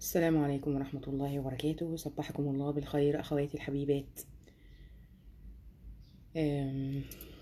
السلام عليكم ورحمة الله وبركاته صبحكم الله بالخير أخواتي الحبيبات أم،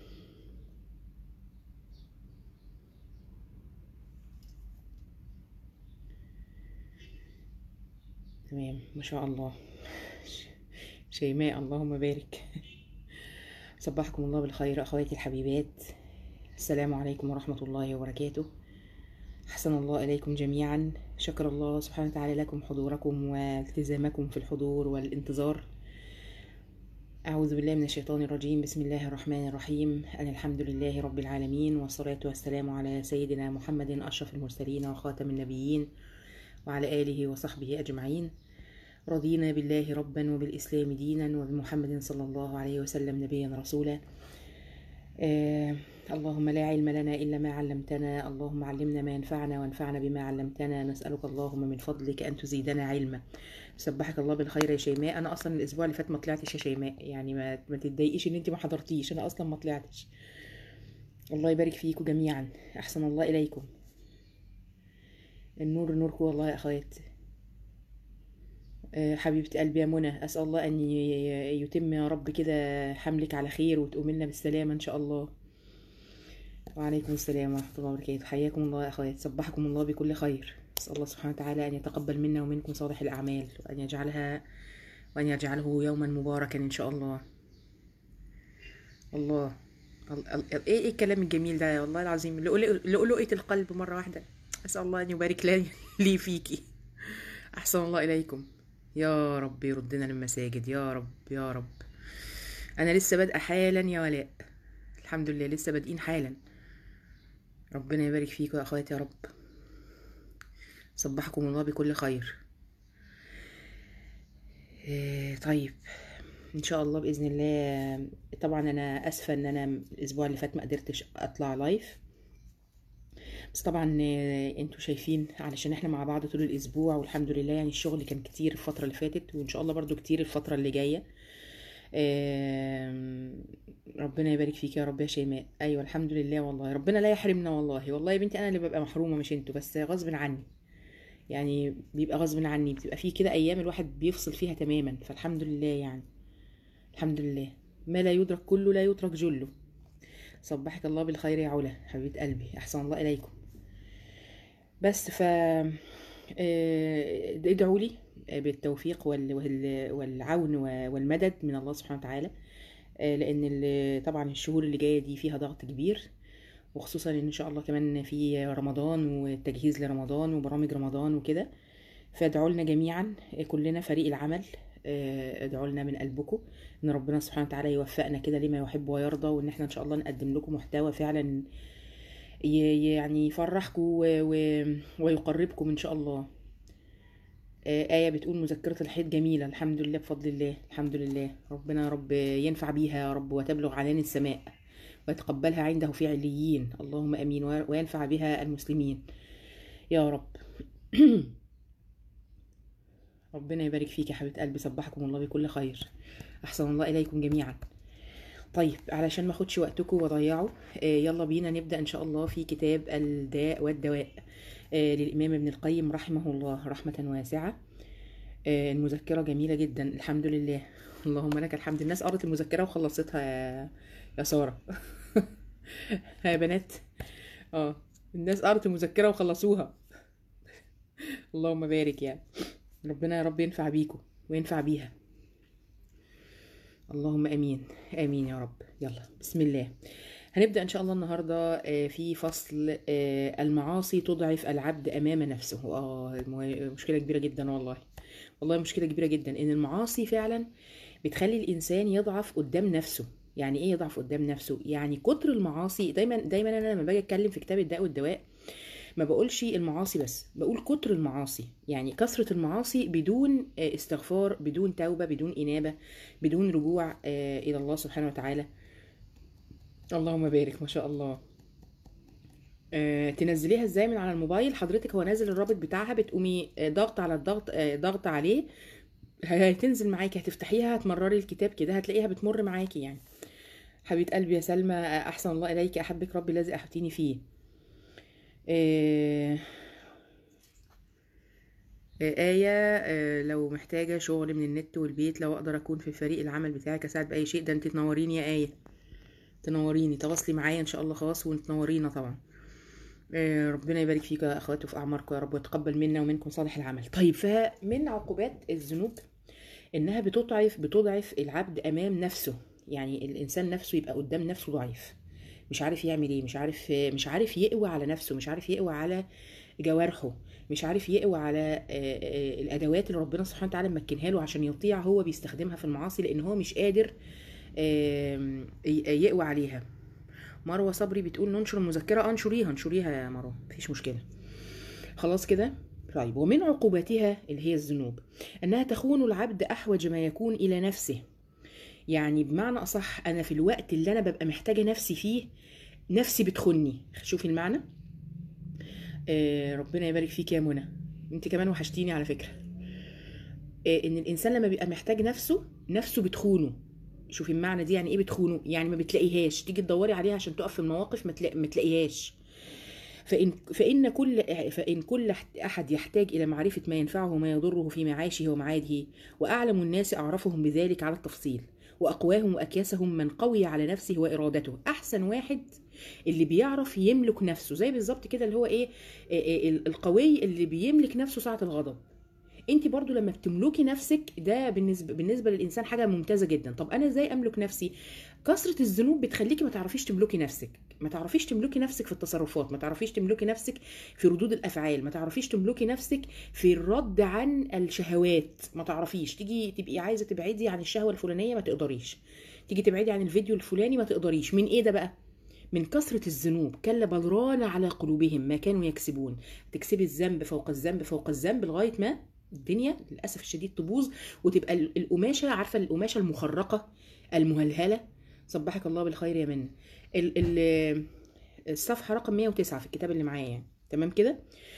تمام ما شاء الله ش- شيماء اللهم بارك صبحكم الله بالخير أخواتي الحبيبات السلام عليكم ورحمة الله وبركاته أحسن الله إليكم جميعا شكر الله سبحانه وتعالى لكم حضوركم والتزامكم في الحضور والانتظار أعوذ بالله من الشيطان الرجيم بسم الله الرحمن الرحيم أن الحمد لله رب العالمين والصلاة والسلام على سيدنا محمد أشرف المرسلين وخاتم النبيين وعلى آله وصحبه أجمعين رضينا بالله ربا وبالإسلام دينا وبمحمد صلى الله عليه وسلم نبيا رسولا آه اللهم لا علم لنا إلا ما علمتنا اللهم علمنا ما ينفعنا وانفعنا بما علمتنا نسألك اللهم من فضلك أن تزيدنا علما سبحك الله بالخير يا شيماء أنا أصلا الأسبوع اللي فات ما طلعتش يا شيماء يعني ما, ما تتضايقيش إن أنت ما حضرتيش أنا أصلا ما طلعتش الله يبارك فيكم جميعا أحسن الله إليكم النور نوركم والله يا أخوات آه، حبيبة قلبي يا منى أسأل الله أن ي- يتم يا رب كده حملك على خير وتقوم لنا بالسلامة إن شاء الله وعليكم السلام ورحمة الله وبركاته حياكم الله يا أخوات صبحكم الله بكل خير أسأل الله سبحانه وتعالى أن يتقبل منا ومنكم صالح الأعمال وأن يجعلها وأن يجعله يوما مباركا إن شاء الله الله ال- ال- ال- ايه ايه الكلام الجميل ده والله العظيم لؤلؤ- لؤلؤة القلب مرة واحدة أسأل الله أن يبارك لي, لي فيكي أحسن الله إليكم يا رب يردنا للمساجد يا رب يا رب أنا لسه بادئة حالا يا ولاء الحمد لله لسه بادئين حالا ربنا يبارك فيكم يا أخواتي يا رب صبحكم الله بكل خير إيه، طيب ان شاء الله باذن الله طبعا انا اسفه ان انا الاسبوع اللي فات ما قدرتش اطلع لايف بس طبعا آه، انتوا شايفين علشان احنا مع بعض طول الاسبوع والحمد لله يعني الشغل كان كتير الفتره اللي فاتت وان شاء الله برضو كتير الفتره اللي جايه آم، ربنا يبارك فيك يا رب يا شيماء ايوه الحمد لله والله ربنا لا يحرمنا والله والله يا بنتي انا اللي ببقى محرومه مش انتوا بس غصب عني يعني بيبقى غصب عني بتبقى في كده ايام الواحد بيفصل فيها تماما فالحمد لله يعني الحمد لله ما لا يدرك كله لا يترك جله صبحك الله بالخير يا علا حبيبه قلبي احسن الله اليكم بس ف آه، ادعوا لي بالتوفيق وال- وال- والعون والمدد من الله سبحانه وتعالى آه، لان ال- طبعا الشهور اللي جايه دي فيها ضغط كبير وخصوصا ان شاء الله كمان في رمضان والتجهيز لرمضان وبرامج رمضان وكده فادعوا لنا جميعا كلنا فريق العمل آه، ادعوا لنا من قلبكم ان ربنا سبحانه وتعالى يوفقنا كده لما يحب ويرضى وان احنا ان شاء الله نقدم لكم محتوى فعلا ي- يعني يفرحكم و- و- ويقربكم ان شاء الله آه، آية بتقول مذكرة الحيض جميلة الحمد لله بفضل الله الحمد لله ربنا يا رب ينفع بيها يا رب وتبلغ عنان السماء ويتقبلها عنده في عليين اللهم امين وي- وينفع بها المسلمين يا رب ربنا يبارك فيك يا حبيبه قلبي صبحكم الله بكل خير احسن الله اليكم جميعا طيب علشان ما اخدش وقتكم واضيعه آه، يلا بينا نبدا ان شاء الله في كتاب الداء والدواء آه، للامام ابن القيم رحمه الله رحمه واسعه آه، المذكره جميله جدا الحمد لله اللهم لك الحمد الناس قرت المذكره وخلصتها يا يا ساره ها يا بنات اه الناس قرت المذكره وخلصوها اللهم بارك يعني ربنا يا رب ينفع بيكم وينفع بيها اللهم امين امين يا رب يلا بسم الله هنبدا ان شاء الله النهارده آه، في فصل آه، المعاصي تضعف العبد امام نفسه اه مو- مشكله كبيره جدا والله والله مشكله كبيره جدا ان المعاصي فعلا بتخلي الانسان يضعف قدام نفسه يعني ايه يضعف قدام نفسه يعني كتر المعاصي دايما دايما انا لما باجي اتكلم في كتاب الداء والدواء ما بقولش المعاصي بس بقول كتر المعاصي يعني كثرة المعاصي بدون آه، استغفار بدون توبة بدون إنابة بدون رجوع آه، إلى الله سبحانه وتعالى اللهم بارك ما شاء الله آه، تنزليها ازاي من على الموبايل حضرتك هو نازل الرابط بتاعها بتقومي آه، ضغط على الضغط آه، ضغط عليه هتنزل معاكي هتفتحيها هتمرري الكتاب كده هتلاقيها بتمر معاكي يعني حبيبة قلبي يا سلمى آه، أحسن الله إليك أحبك ربي الذي أحبتيني فيه آه، آه، آية آه، لو محتاجة شغل من النت والبيت لو أقدر أكون في فريق العمل بتاعك أساعد بأي شيء ده أنت تنوريني يا آية تنوريني تواصلي معايا إن شاء الله خلاص وتنورينا طبعا آه، ربنا يبارك فيك يا أخواتي وفي أعماركم يا رب ويتقبل منا ومنكم صالح العمل طيب فمن عقوبات الذنوب إنها بتضعف بتضعف العبد أمام نفسه يعني الإنسان نفسه يبقى قدام نفسه ضعيف مش عارف يعمل ايه مش عارف مش عارف يقوى على نفسه مش عارف يقوى على جوارحه مش عارف يقوى على آه، آه، الادوات اللي ربنا سبحانه وتعالى مكنها له عشان يطيع هو بيستخدمها في المعاصي لان هو مش قادر آم، ي- يقوى عليها مروه صبري بتقول ننشر المذكره انشريها انشريها يا مروه مفيش مشكله خلاص كده طيب ومن عقوباتها اللي هي الذنوب انها تخون العبد احوج ما يكون الى نفسه يعني بمعنى اصح انا في الوقت اللي انا ببقى محتاجه نفسي فيه نفسي بتخني شوفي المعنى آه ربنا يبارك فيك يا منى انت كمان وحشتيني على فكره آه ان الانسان لما بيبقى محتاج نفسه نفسه بتخونه شوفي المعنى دي يعني ايه بتخونه يعني ما بتلاقيهاش تيجي تدوري عليها عشان تقف في المواقف ما تلاقي ما تلاقيهاش فإن فإن كل فإن كل أحد يحتاج إلى معرفة ما ينفعه وما يضره في معاشه ومعاده وأعلم الناس أعرفهم بذلك على التفصيل وأقواهم وأكياسهم من قوي على نفسه وإرادته أحسن واحد اللي بيعرف يملك نفسه زي بالظبط كده اللي هو إيه إيه- إيه القوي اللي بيملك نفسه ساعة الغضب انت برضو لما بتملكي نفسك ده بالنسبه بالنسبه للانسان حاجه ممتازه جدا طب انا ازاي املك نفسي كثره الذنوب بتخليكي ما تعرفيش تملكي نفسك ما تعرفيش تملكي نفسك في التصرفات ما تعرفيش تملكي نفسك في ردود الافعال ما تعرفيش تملكي نفسك في الرد عن الشهوات ما تعرفيش تيجي تبقي عايزه تبعدي عن الشهوه الفلانيه ما تقدريش تيجي تبعدي عن الفيديو الفلاني ما تقدريش من ايه ده بقى من كثرة الذنوب كلا بل ران على قلوبهم ما كانوا يكسبون تكسبي الذنب فوق الذنب فوق الذنب لغاية ما الدنيا للاسف الشديد تبوظ وتبقى ال- القماشه عارفه القماشه المخرقه المهلهله صبحك الله بالخير يا منى ال- ال- الصفحه رقم 109 في الكتاب اللي معايا يعني. تمام كده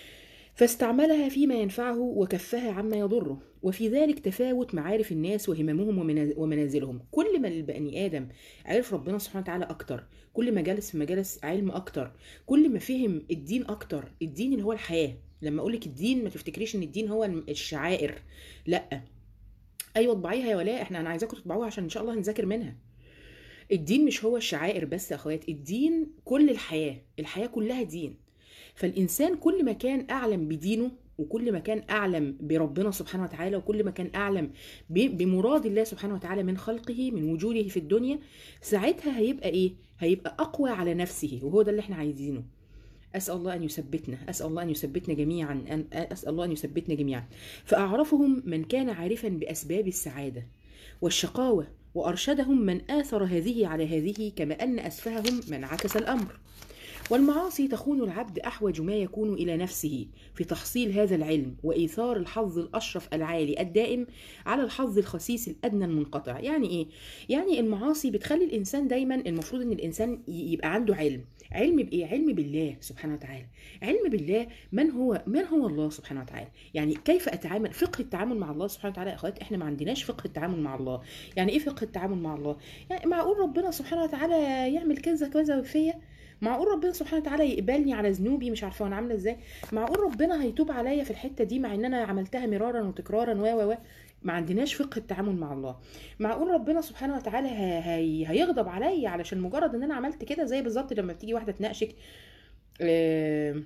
فاستعملها فيما ينفعه وكفها عما يضره وفي ذلك تفاوت معارف الناس وهممهم ومنا- ومنازلهم كل ما البني ادم عرف ربنا سبحانه وتعالى اكتر كل ما جلس في مجالس علم اكتر كل ما فهم الدين اكتر الدين اللي هو الحياه لما اقول لك الدين ما تفتكريش ان الدين هو الشعائر لا ايوه اطبعيها يا ولاء احنا انا عايزاكم تطبعوها عشان ان شاء الله هنذاكر منها الدين مش هو الشعائر بس يا اخوات الدين كل الحياه الحياه كلها دين فالإنسان كل ما كان أعلم بدينه وكل ما كان أعلم بربنا سبحانه وتعالى وكل ما كان أعلم ب- بمراد الله سبحانه وتعالى من خلقه من وجوده في الدنيا ساعتها هيبقى إيه؟ هيبقى أقوى على نفسه وهو ده اللي احنا عايزينه أسأل الله أن يثبتنا أسأل الله أن يثبتنا جميعا أن أسأل الله أن يثبتنا جميعا فأعرفهم من كان عارفا بأسباب السعادة والشقاوة وأرشدهم من آثر هذه على هذه كما أن أسفههم من عكس الأمر والمعاصي تخون العبد احوج ما يكون الى نفسه في تحصيل هذا العلم وايثار الحظ الاشرف العالي الدائم على الحظ الخسيس الادنى المنقطع يعني ايه يعني المعاصي بتخلي الانسان دايما المفروض ان الانسان ي- يبقى عنده علم علم بايه علم بالله سبحانه وتعالى علم بالله من هو من هو الله سبحانه وتعالى يعني كيف اتعامل فقه التعامل مع الله سبحانه وتعالى يا اخوات احنا ما عندناش فقه التعامل مع الله يعني ايه فقه التعامل مع الله يعني معقول ربنا سبحانه وتعالى يعمل كذا كذا فيا معقول ربنا سبحانه وتعالى يقبلني على ذنوبي مش عارفه انا عامله ازاي معقول ربنا هيتوب عليا في الحته دي مع ان انا عملتها مرارا وتكرارا و و و ما عندناش فقه التعامل مع الله معقول ربنا سبحانه وتعالى ه- هي... هيغضب عليا علشان مجرد ان انا عملت كده زي بالظبط لما بتيجي واحده تناقشك آه...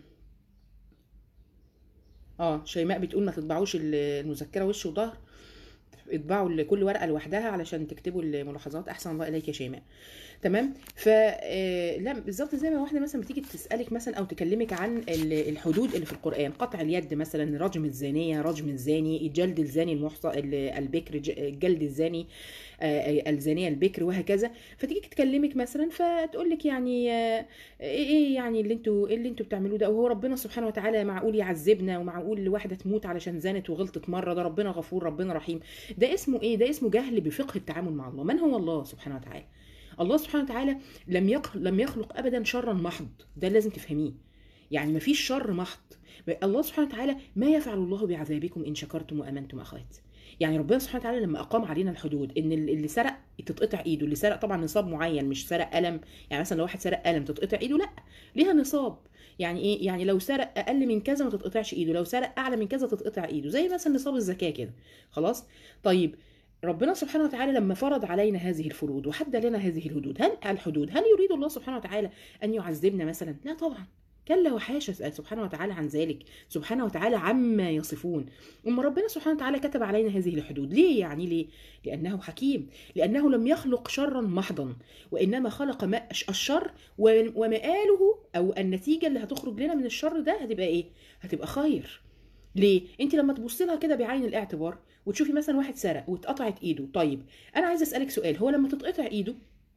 اه شيماء بتقول ما تطبعوش المذكره وش وظهر اطبعوا كل ورقه لوحدها علشان تكتبوا الملاحظات احسن الله اليك يا شيماء تمام ف آه، لا بالظبط زي ما واحده مثلا بتيجي تسالك مثلا او تكلمك عن ال- الحدود اللي في القران قطع اليد مثلا رجم الزانيه رجم الزاني جلد الزاني المحصى ال- البكر ج- جلد الزاني آه، الزانيه البكر وهكذا فتيجي تكلمك مثلا فتقول لك يعني آه، ايه إيه يعني اللي انتوا ايه اللي انتوا بتعملوه ده وهو ربنا سبحانه وتعالى معقول يعذبنا ومعقول واحده تموت علشان زانت وغلطت مره ده ربنا غفور ربنا رحيم ده اسمه ايه ده اسمه جهل بفقه التعامل مع الله من هو الله سبحانه وتعالى الله سبحانه وتعالى لم يخلق لم يخلق ابدا شرا محض ده لازم تفهميه يعني مفيش شر محض الله سبحانه وتعالى ما يفعل الله بعذابكم ان شكرتم وامنتم اخوات يعني ربنا سبحانه وتعالى لما اقام علينا الحدود ان اللي سرق تتقطع ايده اللي سرق طبعا نصاب معين مش سرق قلم يعني مثلا لو واحد سرق قلم تتقطع ايده لا ليها نصاب يعني ايه يعني لو سرق اقل من كذا ما تتقطعش ايده لو سرق اعلى من كذا تتقطع ايده زي مثلا نصاب الزكاه كده خلاص طيب ربنا سبحانه وتعالى لما فرض علينا هذه الفروض وحد لنا هذه الحدود هل الحدود هل يريد الله سبحانه وتعالى ان يعذبنا مثلا لا طبعا كلا وحاشا سبحانه وتعالى عن ذلك سبحانه وتعالى عما يصفون أما ربنا سبحانه وتعالى كتب علينا هذه الحدود ليه يعني ليه لأنه حكيم لأنه لم يخلق شرا محضا وإنما خلق الشر ومآله أو النتيجة اللي هتخرج لنا من الشر ده هتبقى إيه هتبقى خير ليه انت لما تبصي لها كده بعين الاعتبار وتشوفي مثلا واحد سرق واتقطعت ايده طيب انا عايزه اسالك سؤال هو لما تتقطع ايده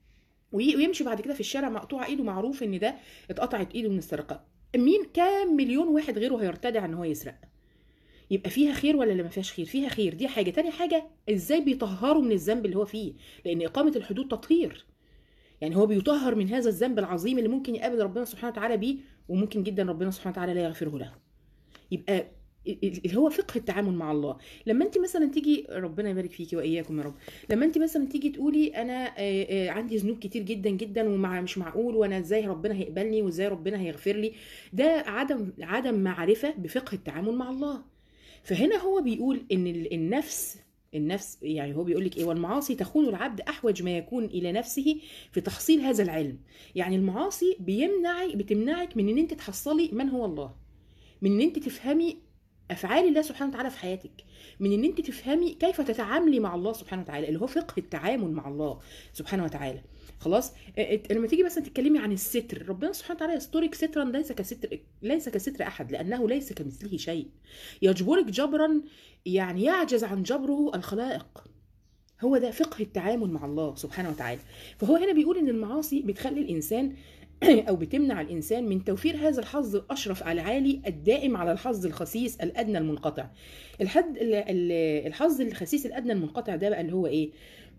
ويمشي بعد كده في الشارع مقطوع ايده معروف ان ده اتقطعت ايده من السرقه مين كام مليون واحد غيره هيرتدع ان هو يسرق يبقى فيها خير ولا اللي ما فيهاش خير فيها خير دي حاجه تاني حاجه ازاي بيطهروا من الذنب اللي هو فيه لان اقامه الحدود تطهير يعني هو بيطهر من هذا الذنب العظيم اللي ممكن يقابل ربنا سبحانه وتعالى بيه وممكن جدا ربنا سبحانه وتعالى لا يغفره له يبقى اللي هو فقه التعامل مع الله لما انت مثلا تيجي ربنا يبارك فيكي واياكم يا رب لما انت مثلا تيجي تقولي انا عندي ذنوب كتير جدا جدا ومع مش معقول وانا ازاي ربنا هيقبلني وازاي ربنا هيغفر لي ده عدم عدم معرفه بفقه التعامل مع الله فهنا هو بيقول ان النفس النفس يعني هو بيقول لك ايه والمعاصي تخون العبد احوج ما يكون الى نفسه في تحصيل هذا العلم يعني المعاصي بيمنعك بتمنعك من ان انت تحصلي من هو الله من ان انت تفهمي افعال الله سبحانه وتعالى في حياتك من ان انت تفهمي كيف تتعاملي مع الله سبحانه وتعالى اللي هو فقه التعامل مع الله سبحانه وتعالى خلاص لما تيجي مثلا تتكلمي عن الستر ربنا سبحانه وتعالى يسترك سترا ليس كستر ليس كستر احد لانه ليس كمثله شيء يجبرك جبرا يعني يعجز عن جبره الخلائق هو ده فقه التعامل مع الله سبحانه وتعالى فهو هنا بيقول ان المعاصي بتخلي الانسان أو بتمنع الإنسان من توفير هذا الحظ الأشرف العالي الدائم على الحظ الخسيس الأدنى المنقطع الحد الحظ الخسيس الأدنى المنقطع ده بقى اللي هو إيه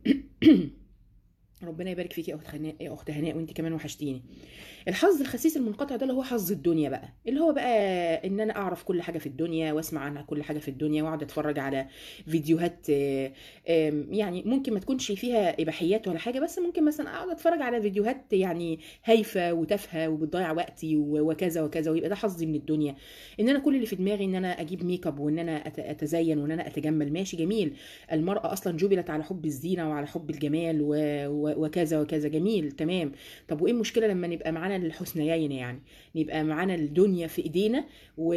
ربنا يبارك فيكي يا اخت هناء يا اخت هناء وانت كمان وحشتيني الحظ الخسيس المنقطع ده اللي هو حظ الدنيا بقى اللي هو بقى ان انا اعرف كل حاجه في الدنيا واسمع عنها كل حاجه في الدنيا واقعد اتفرج على فيديوهات يعني ممكن ما تكونش فيها اباحيات ولا حاجه بس ممكن مثلا اقعد اتفرج على فيديوهات يعني هايفه وتافهه وبتضيع وقتي وكذا وكذا ويبقى ده حظي من الدنيا ان انا كل اللي في دماغي ان انا اجيب ميك اب وان انا اتزين وان انا اتجمل ماشي جميل المراه اصلا جبلت على حب الزينه وعلى حب الجمال و... وكذا وكذا جميل تمام طب وايه المشكله لما نبقى معانا الحسنيين يعني نبقى معانا الدنيا في ايدينا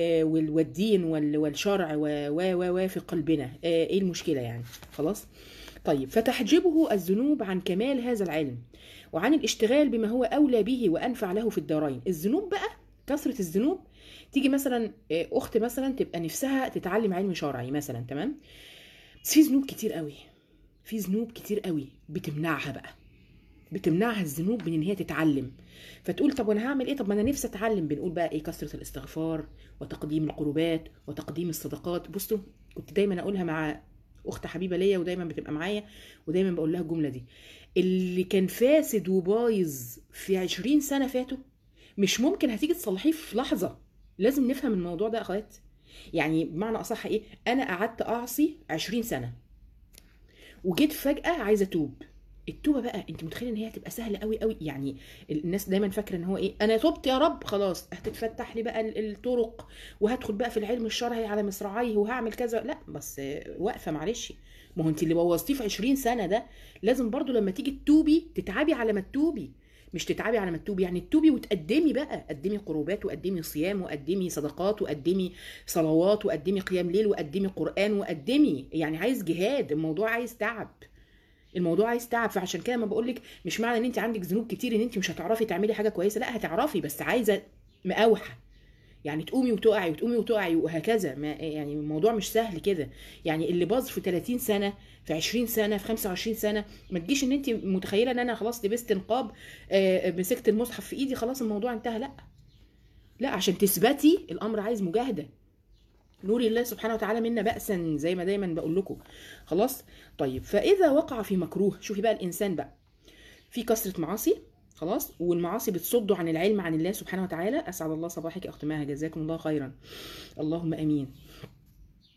والدين والشرع و و و في قلبنا ايه المشكله يعني خلاص طيب فتحجبه الذنوب عن كمال هذا العلم وعن الاشتغال بما هو اولى به وانفع له في الدارين الذنوب بقى كثره الذنوب تيجي مثلا اخت مثلا تبقى نفسها تتعلم علم شرعي مثلا تمام بس في ذنوب كتير قوي في ذنوب كتير قوي بتمنعها بقى بتمنعها الذنوب من ان هي تتعلم فتقول طب وانا هعمل ايه طب ما انا نفسي اتعلم بنقول بقى ايه كثره الاستغفار وتقديم القربات وتقديم الصدقات بصوا كنت دايما اقولها مع اخت حبيبه ليا ودايما بتبقى معايا ودايما بقول لها الجمله دي اللي كان فاسد وبايظ في عشرين سنه فاتوا مش ممكن هتيجي تصلحيه في لحظه لازم نفهم الموضوع ده يا اخوات يعني بمعنى اصح ايه انا قعدت اعصي عشرين سنه وجيت فجاه عايزه اتوب التوبه بقى انت متخيله ان هي هتبقى سهله قوي قوي يعني الناس دايما فاكره ان هو ايه انا تبت يا رب خلاص هتتفتح لي بقى الطرق وهدخل بقى في العلم الشرعي على مصراعيه وهعمل كذا لا بس واقفه معلش ما هو انت اللي بوظتيه في 20 سنه ده لازم برضو لما تيجي تتوبي تتعبي على ما تتوبي مش تتعبي على ما تتوبي يعني تتوبي وتقدمي بقى قدمي قربات وقدمي صيام وقدمي صدقات وقدمي صلوات وقدمي قيام ليل وقدمي قران وقدمي يعني عايز جهاد الموضوع عايز تعب الموضوع عايز تعب فعشان كده ما بقول لك مش معنى ان انت عندك ذنوب كتير ان انت مش هتعرفي تعملي حاجه كويسه لا هتعرفي بس عايزه مقاوحه يعني تقومي وتقعي وتقومي وتقعي وهكذا ما يعني الموضوع مش سهل كده يعني اللي باظ في 30 سنه في 20 سنه في 25 سنه ما تجيش ان انت متخيله ان انا خلاص لبست نقاب مسكت المصحف في ايدي خلاص الموضوع انتهى لا لا عشان تثبتي الامر عايز مجاهده نور الله سبحانه وتعالى منا بأسا زي ما دايما بقول لكم خلاص طيب فإذا وقع في مكروه شوفي بقى الإنسان بقى في كثرة معاصي خلاص والمعاصي بتصده عن العلم عن الله سبحانه وتعالى أسعد الله صباحك يا أخت ماها جزاكم الله خيرا اللهم أمين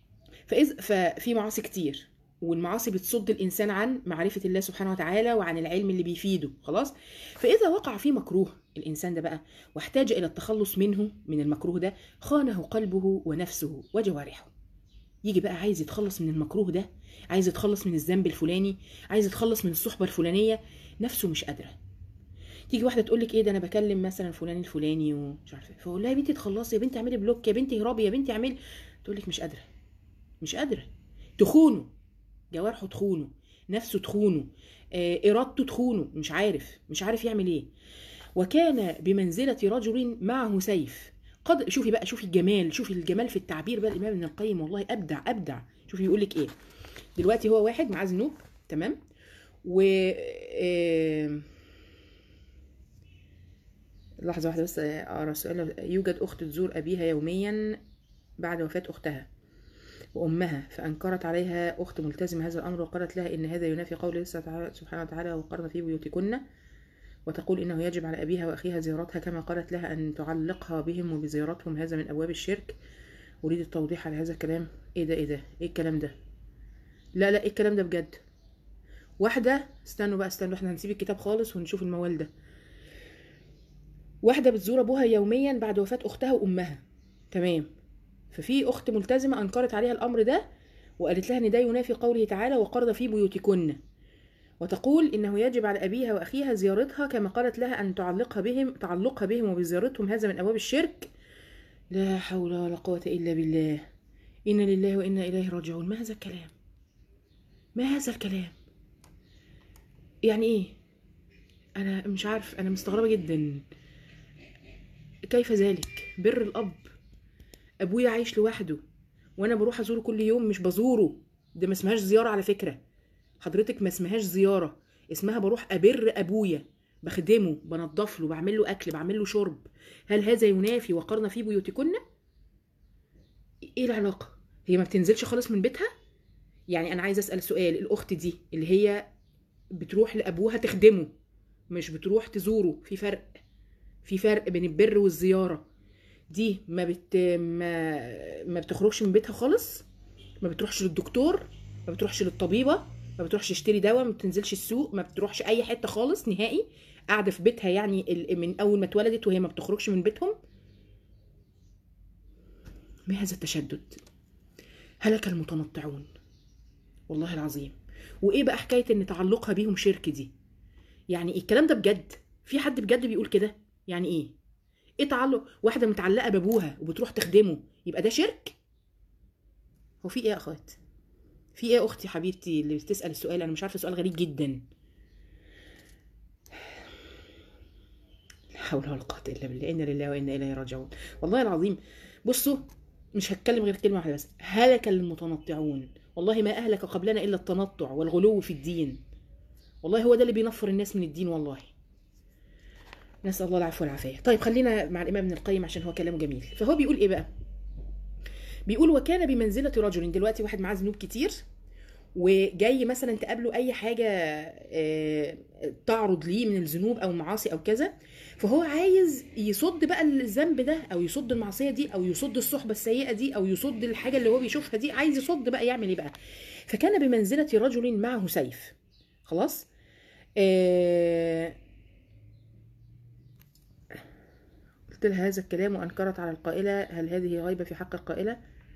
فإذ ففي معاصي كتير والمعاصي بتصد الانسان عن معرفه الله سبحانه وتعالى وعن العلم اللي بيفيده خلاص فاذا وقع في مكروه الانسان ده بقى واحتاج الى التخلص منه من المكروه ده خانه قلبه ونفسه وجوارحه يجي بقى عايز يتخلص من المكروه ده عايز يتخلص من الذنب الفلاني عايز يتخلص من الصحبه الفلانيه نفسه مش قادره تيجي واحده تقول لك ايه ده انا بكلم مثلا فلان الفلاني ومش عارفه فاقول لها يا بنتي تخلصي يا بنتي اعملي بلوك يا بنتي هربي يا بنتي اعملي تقول لك مش قادره مش قادره تخونه جوارحه تخونه نفسه تخونه آه، ارادته تخونه مش عارف مش عارف يعمل ايه وكان بمنزله رجل معه سيف قد شوفي بقى شوفي الجمال شوفي الجمال في التعبير بقى الامام ابن القيم والله ابدع ابدع شوفي يقول لك ايه دلوقتي هو واحد معاه ذنوب تمام و آه، لحظة واحدة بس أقرأ السؤال يوجد أخت تزور أبيها يوميا بعد وفاة أختها وأمها فأنكرت عليها أخت ملتزمة هذا الأمر وقالت لها إن هذا ينافي قول الله سبحانه وتعالى وقرن في بيوتكن وتقول إنه يجب على أبيها وأخيها زيارتها كما قالت لها أن تعلقها بهم وبزيارتهم هذا من أبواب الشرك أريد التوضيح على هذا الكلام إيه ده إيه ده إيه الكلام ده لا لا إيه الكلام ده بجد واحدة استنوا بقى استنوا احنا هنسيب الكتاب خالص ونشوف الموال ده واحدة بتزور أبوها يوميا بعد وفاة أختها وأمها تمام ففي أخت ملتزمة أنكرت عليها الأمر ده وقالت لها إن ده ينافي قوله تعالى وقرن في بيوتكن وتقول إنه يجب على أبيها وأخيها زيارتها كما قالت لها أن تعلقها بهم تعلقها بهم وبزيارتهم هذا من أبواب الشرك لا حول ولا قوة إلا بالله إنا لله وإنا إليه راجعون ما هذا الكلام ما هذا الكلام يعني إيه أنا مش عارف أنا مستغربة جدا كيف ذلك بر الأب أبويا عايش لوحده وأنا بروح أزوره كل يوم مش بزوره ده ما اسمهاش زيارة على فكرة حضرتك ما اسمهاش زيارة اسمها بروح أبر أبويا بخدمه بنضف له بعمل له أكل بعمل له شرب هل هذا ينافي وقرن في بيوتكن ايه العلاقة هي ما بتنزلش خالص من بيتها يعني انا عايزه اسال سؤال الاخت دي اللي هي بتروح لابوها تخدمه مش بتروح تزوره في فرق في فرق بين البر والزياره دي ما بت ما ما بتخرجش من بيتها خالص ما بتروحش للدكتور ما بتروحش للطبيبه ما بتروحش تشتري دواء ما بتنزلش السوق ما بتروحش اي حته خالص نهائي قاعده في بيتها يعني ال- من اول ما اتولدت وهي ما بتخرجش من بيتهم ما هذا التشدد هلك المتنطعون والله العظيم وايه بقى حكايه ان تعلقها بيهم شرك دي يعني إيه الكلام ده بجد في حد بجد بيقول كده يعني ايه ايه تعلق واحده متعلقه بابوها وبتروح تخدمه يبقى ده شرك هو في ايه يا اخوات في ايه يا اختي حبيبتي اللي بتسال السؤال انا مش عارفه سؤال غريب جدا لا حول ولا قوه الا بالله انا لله وانا اليه راجعون والله العظيم بصوا مش هتكلم غير كلمه واحده بس هلك المتنطعون والله ما اهلك قبلنا الا التنطع والغلو في الدين والله هو ده اللي بينفر الناس من الدين والله نسال الله العفو والعافيه طيب خلينا مع الامام ابن القيم عشان هو كلامه جميل فهو بيقول ايه بقى بيقول وكان بمنزله رجل دلوقتي واحد معاه ذنوب كتير وجاي مثلا تقابله اي حاجه آه، تعرض ليه من الذنوب او معاصي او كذا فهو عايز يصد بقى الذنب ده او يصد المعصيه دي او يصد الصحبه السيئه دي او يصد الحاجه اللي هو بيشوفها دي عايز يصد بقى يعمل ايه بقى فكان بمنزله رجل معه سيف خلاص آه قلت لها هذا الكلام وانكرت على القائله هل هذه غيبه في حق القائله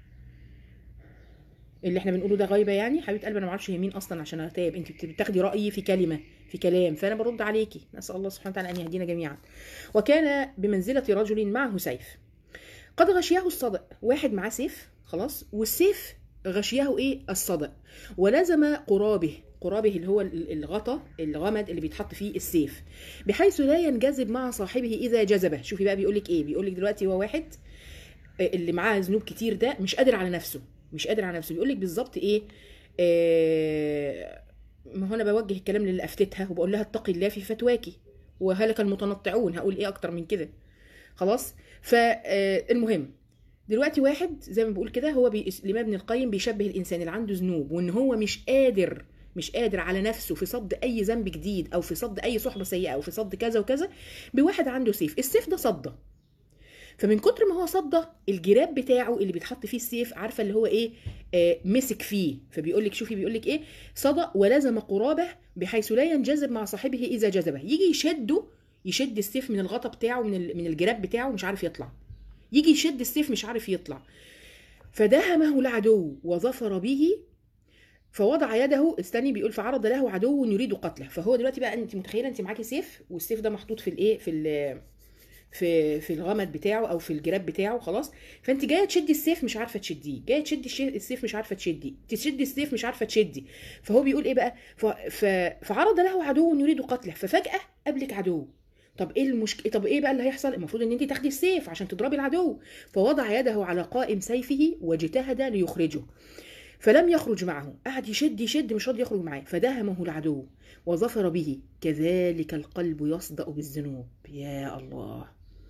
اللي احنا بنقوله ده غيبه يعني حبيبه قلبي انا ما اعرفش هي مين اصلا عشان ارتاب انت بتاخدي رايي في كلمه في كلام فانا برد عليكي نسال الله سبحانه وتعالى ان يهدينا جميعا وكان بمنزله رجل معه سيف قد غشيه الصدأ واحد معاه سيف خلاص والسيف غشيه ايه الصدأ ولزم قرابه قرابه اللي هو ال- الغطا الغمد اللي بيتحط فيه السيف بحيث لا ينجذب مع صاحبه اذا جذبه شوفي بقى بيقول لك ايه بيقول لك دلوقتي هو واحد اللي معاه ذنوب كتير ده مش قادر على نفسه مش قادر على نفسه بيقول لك بالظبط ايه آه، ما هو انا بوجه الكلام للي افتتها وبقول لها اتقي الله في فتواكي وهلك المتنطعون هقول ايه اكتر من كده خلاص فالمهم دلوقتي واحد زي ما بقول كده هو بي... الامام ابن القيم بيشبه الانسان اللي عنده ذنوب وان هو مش قادر مش قادر على نفسه في صد اي ذنب جديد او في صد اي صحبه سيئه او في صد كذا وكذا بواحد عنده سيف السيف ده صده فمن كتر ما هو صدى الجراب بتاعه اللي بيتحط فيه السيف عارفه اللي هو ايه آه مسك فيه فبيقول لك شوفي بيقول لك ايه صدى ولزم قرابه بحيث لا ينجذب مع صاحبه اذا جذبه يجي يشده يشد السيف من الغطا بتاعه من ال- من الجراب بتاعه مش عارف يطلع يجي يشد السيف مش عارف يطلع فدهمه العدو وظفر به فوضع يده استني بيقول فعرض له عدو يريد قتله فهو دلوقتي بقى انت متخيله انت معاكي سيف والسيف ده محطوط في الايه في ال في في الغمد بتاعه او في الجراب بتاعه خلاص فانت جايه تشدي السيف مش عارفه تشديه جايه تشدي الشي- السيف مش عارفه تشدي تشدي السيف مش عارفه تشدي فهو بيقول ايه بقى ف... ف... فعرض له عدو يريد قتله ففجاه قابلك عدو طب ايه المشك... طب ايه بقى اللي هيحصل المفروض ان انت تاخدي السيف عشان تضربي العدو فوضع يده على قائم سيفه واجتهد ليخرجه فلم يخرج معه قعد يشد يشد مش راضي يخرج معاه فدهمه العدو وظفر به كذلك القلب يصدأ بالذنوب يا الله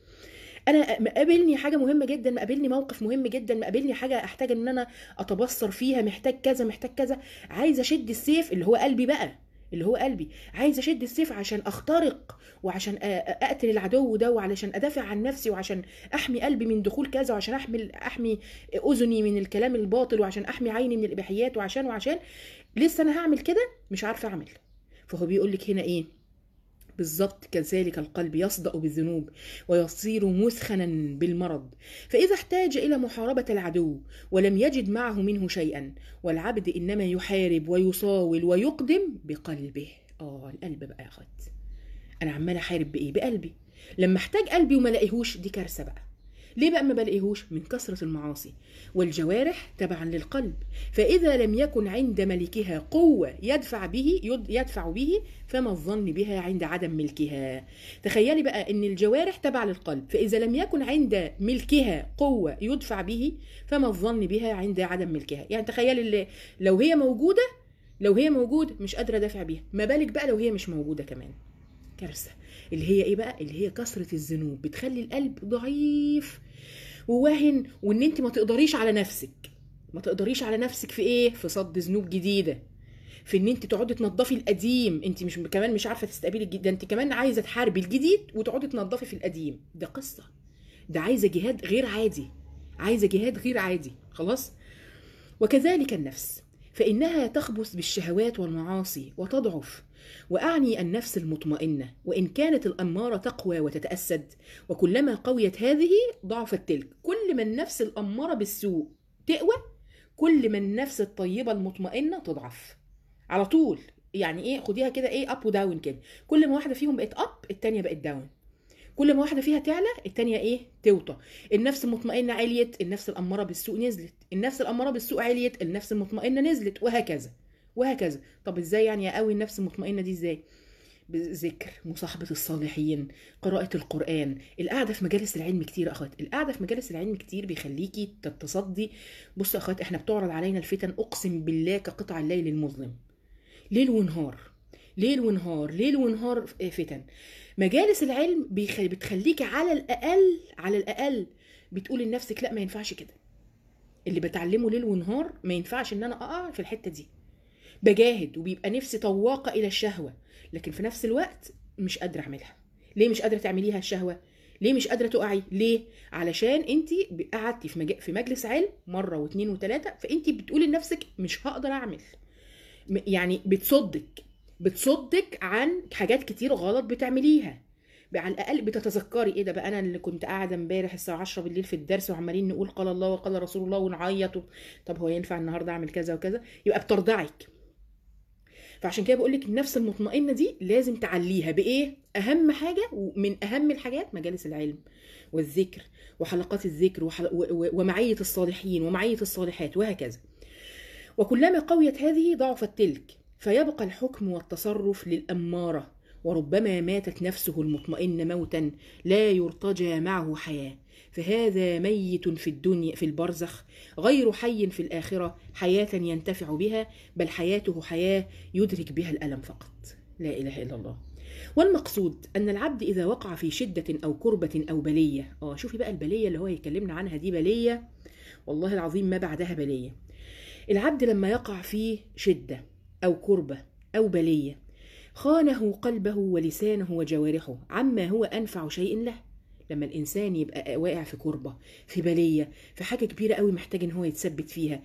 انا مقابلني حاجه مهمه جدا مقابلني موقف مهم جدا مقابلني حاجه احتاج ان انا اتبصر فيها محتاج كذا محتاج كذا عايزه اشد السيف اللي هو قلبي بقى اللي هو قلبي عايزه اشد السيف عشان اخترق وعشان أ- أ- اقتل العدو ده وعلشان ادافع عن نفسي وعشان احمي قلبي من دخول كذا وعشان احمي احمي اذني من الكلام الباطل وعشان احمي عيني من الاباحيات وعشان وعشان لسه انا هعمل كده مش عارفه اعمل فهو بيقول لك هنا ايه بالظبط كذلك القلب يصدأ بالذنوب ويصير مثخنا بالمرض فإذا احتاج إلى محاربة العدو ولم يجد معه منه شيئا والعبد إنما يحارب ويصاول ويقدم بقلبه آه القلب بقى يا أخوات أنا عمال أحارب بإيه بقلبي لما احتاج قلبي وما لاقيهوش دي كارثة بقى ليه بقى ما بلاقيهوش من كثرة المعاصي والجوارح تبعا للقلب فإذا لم يكن عند ملكها قوة يدفع به يد- يدفع به فما الظن بها عند عدم ملكها تخيلي بقى ان الجوارح تبع للقلب فاذا لم يكن عند ملكها قوه يدفع به فما الظن بها عند عدم ملكها يعني تخيلي اللي لو هي موجوده لو هي موجود مش قادره ادافع بيها ما بالك بقى لو هي مش موجوده كمان كارثه اللي هي ايه بقى اللي هي كثره الذنوب بتخلي القلب ضعيف وواهن وان انت ما تقدريش على نفسك ما تقدريش على نفسك في ايه في صد ذنوب جديده في ان انت تقعدي تنضفي القديم انت مش كمان مش عارفه تستقبلي الجديد ده انت كمان عايزه تحاربي الجديد وتقعدي تنضفي في القديم ده قصه ده عايزه جهاد غير عادي عايزه جهاد غير عادي خلاص وكذلك النفس فانها تخبث بالشهوات والمعاصي وتضعف واعني النفس المطمئنه وان كانت الاماره تقوى وتتاسد وكلما قويت هذه ضعفت تلك كل ما النفس الاماره بالسوء تقوى كل ما النفس الطيبه المطمئنه تضعف على طول يعني ايه خديها كده ايه اب وداون كده كل ما واحده فيهم بقت اب التانيه بقت داون كل ما واحده فيها تعلى التانيه ايه توطى النفس المطمئنه عليت النفس الاماره بالسوء نزلت النفس الاماره بالسوء عليت النفس المطمئنه نزلت وهكذا وهكذا طب ازاي يعني اقوي النفس المطمئنه دي ازاي بذكر مصاحبة الصالحين قراءة القرآن القعدة في مجالس العلم كتير يا أخوات القعدة في مجالس العلم كتير بيخليكي تتصدي بصوا يا أخوات احنا بتعرض علينا الفتن أقسم بالله كقطع الليل المظلم ليل ونهار ليل ونهار ليل ونهار فتن مجالس العلم بيخ... بتخليكي على الأقل على الأقل بتقول لنفسك لا ما ينفعش كده اللي بتعلمه ليل ونهار ما ينفعش ان انا اقع في الحته دي بجاهد وبيبقى نفسي طواقه الى الشهوه لكن في نفس الوقت مش قادره اعملها ليه مش قادره تعمليها الشهوه ليه مش قادره تقعي ليه علشان انت قعدتي في مج... في مجلس علم مره واثنين وثلاثه فانت بتقولي لنفسك مش هقدر اعمل م- يعني بتصدك بتصدك عن حاجات كتير غلط بتعمليها على الاقل بتتذكري ايه ده بقى انا اللي كنت قاعده امبارح الساعه 10 بالليل في الدرس وعمالين نقول قال الله وقال رسول الله ونعيط و... طب هو ينفع النهارده اعمل كذا وكذا يبقى بترضعك فعشان كده بقول لك النفس المطمئنه دي لازم تعليها بايه اهم حاجه ومن اهم الحاجات مجالس العلم والذكر وحلقات الذكر وحل... و... و... ومعيه الصالحين ومعيه الصالحات وهكذا وكلما قويت هذه ضعفت تلك فيبقى الحكم والتصرف للاماره وربما ماتت نفسه المطمئنه موتا لا يرتجى معه حياه فهذا ميت في الدنيا في البرزخ غير حي في الاخره حياه ينتفع بها بل حياته حياه يدرك بها الالم فقط لا اله الا الله والمقصود ان العبد اذا وقع في شده او كربه او بليه اه شوفي بقى البليه اللي هو يكلمنا عنها دي بليه والله العظيم ما بعدها بليه العبد لما يقع في شده او كربه او بليه خانه قلبه ولسانه وجوارحه عما هو انفع شيء له لما الانسان يبقى واقع في كربه في بليه في حاجه كبيره قوي محتاج ان هو يتثبت فيها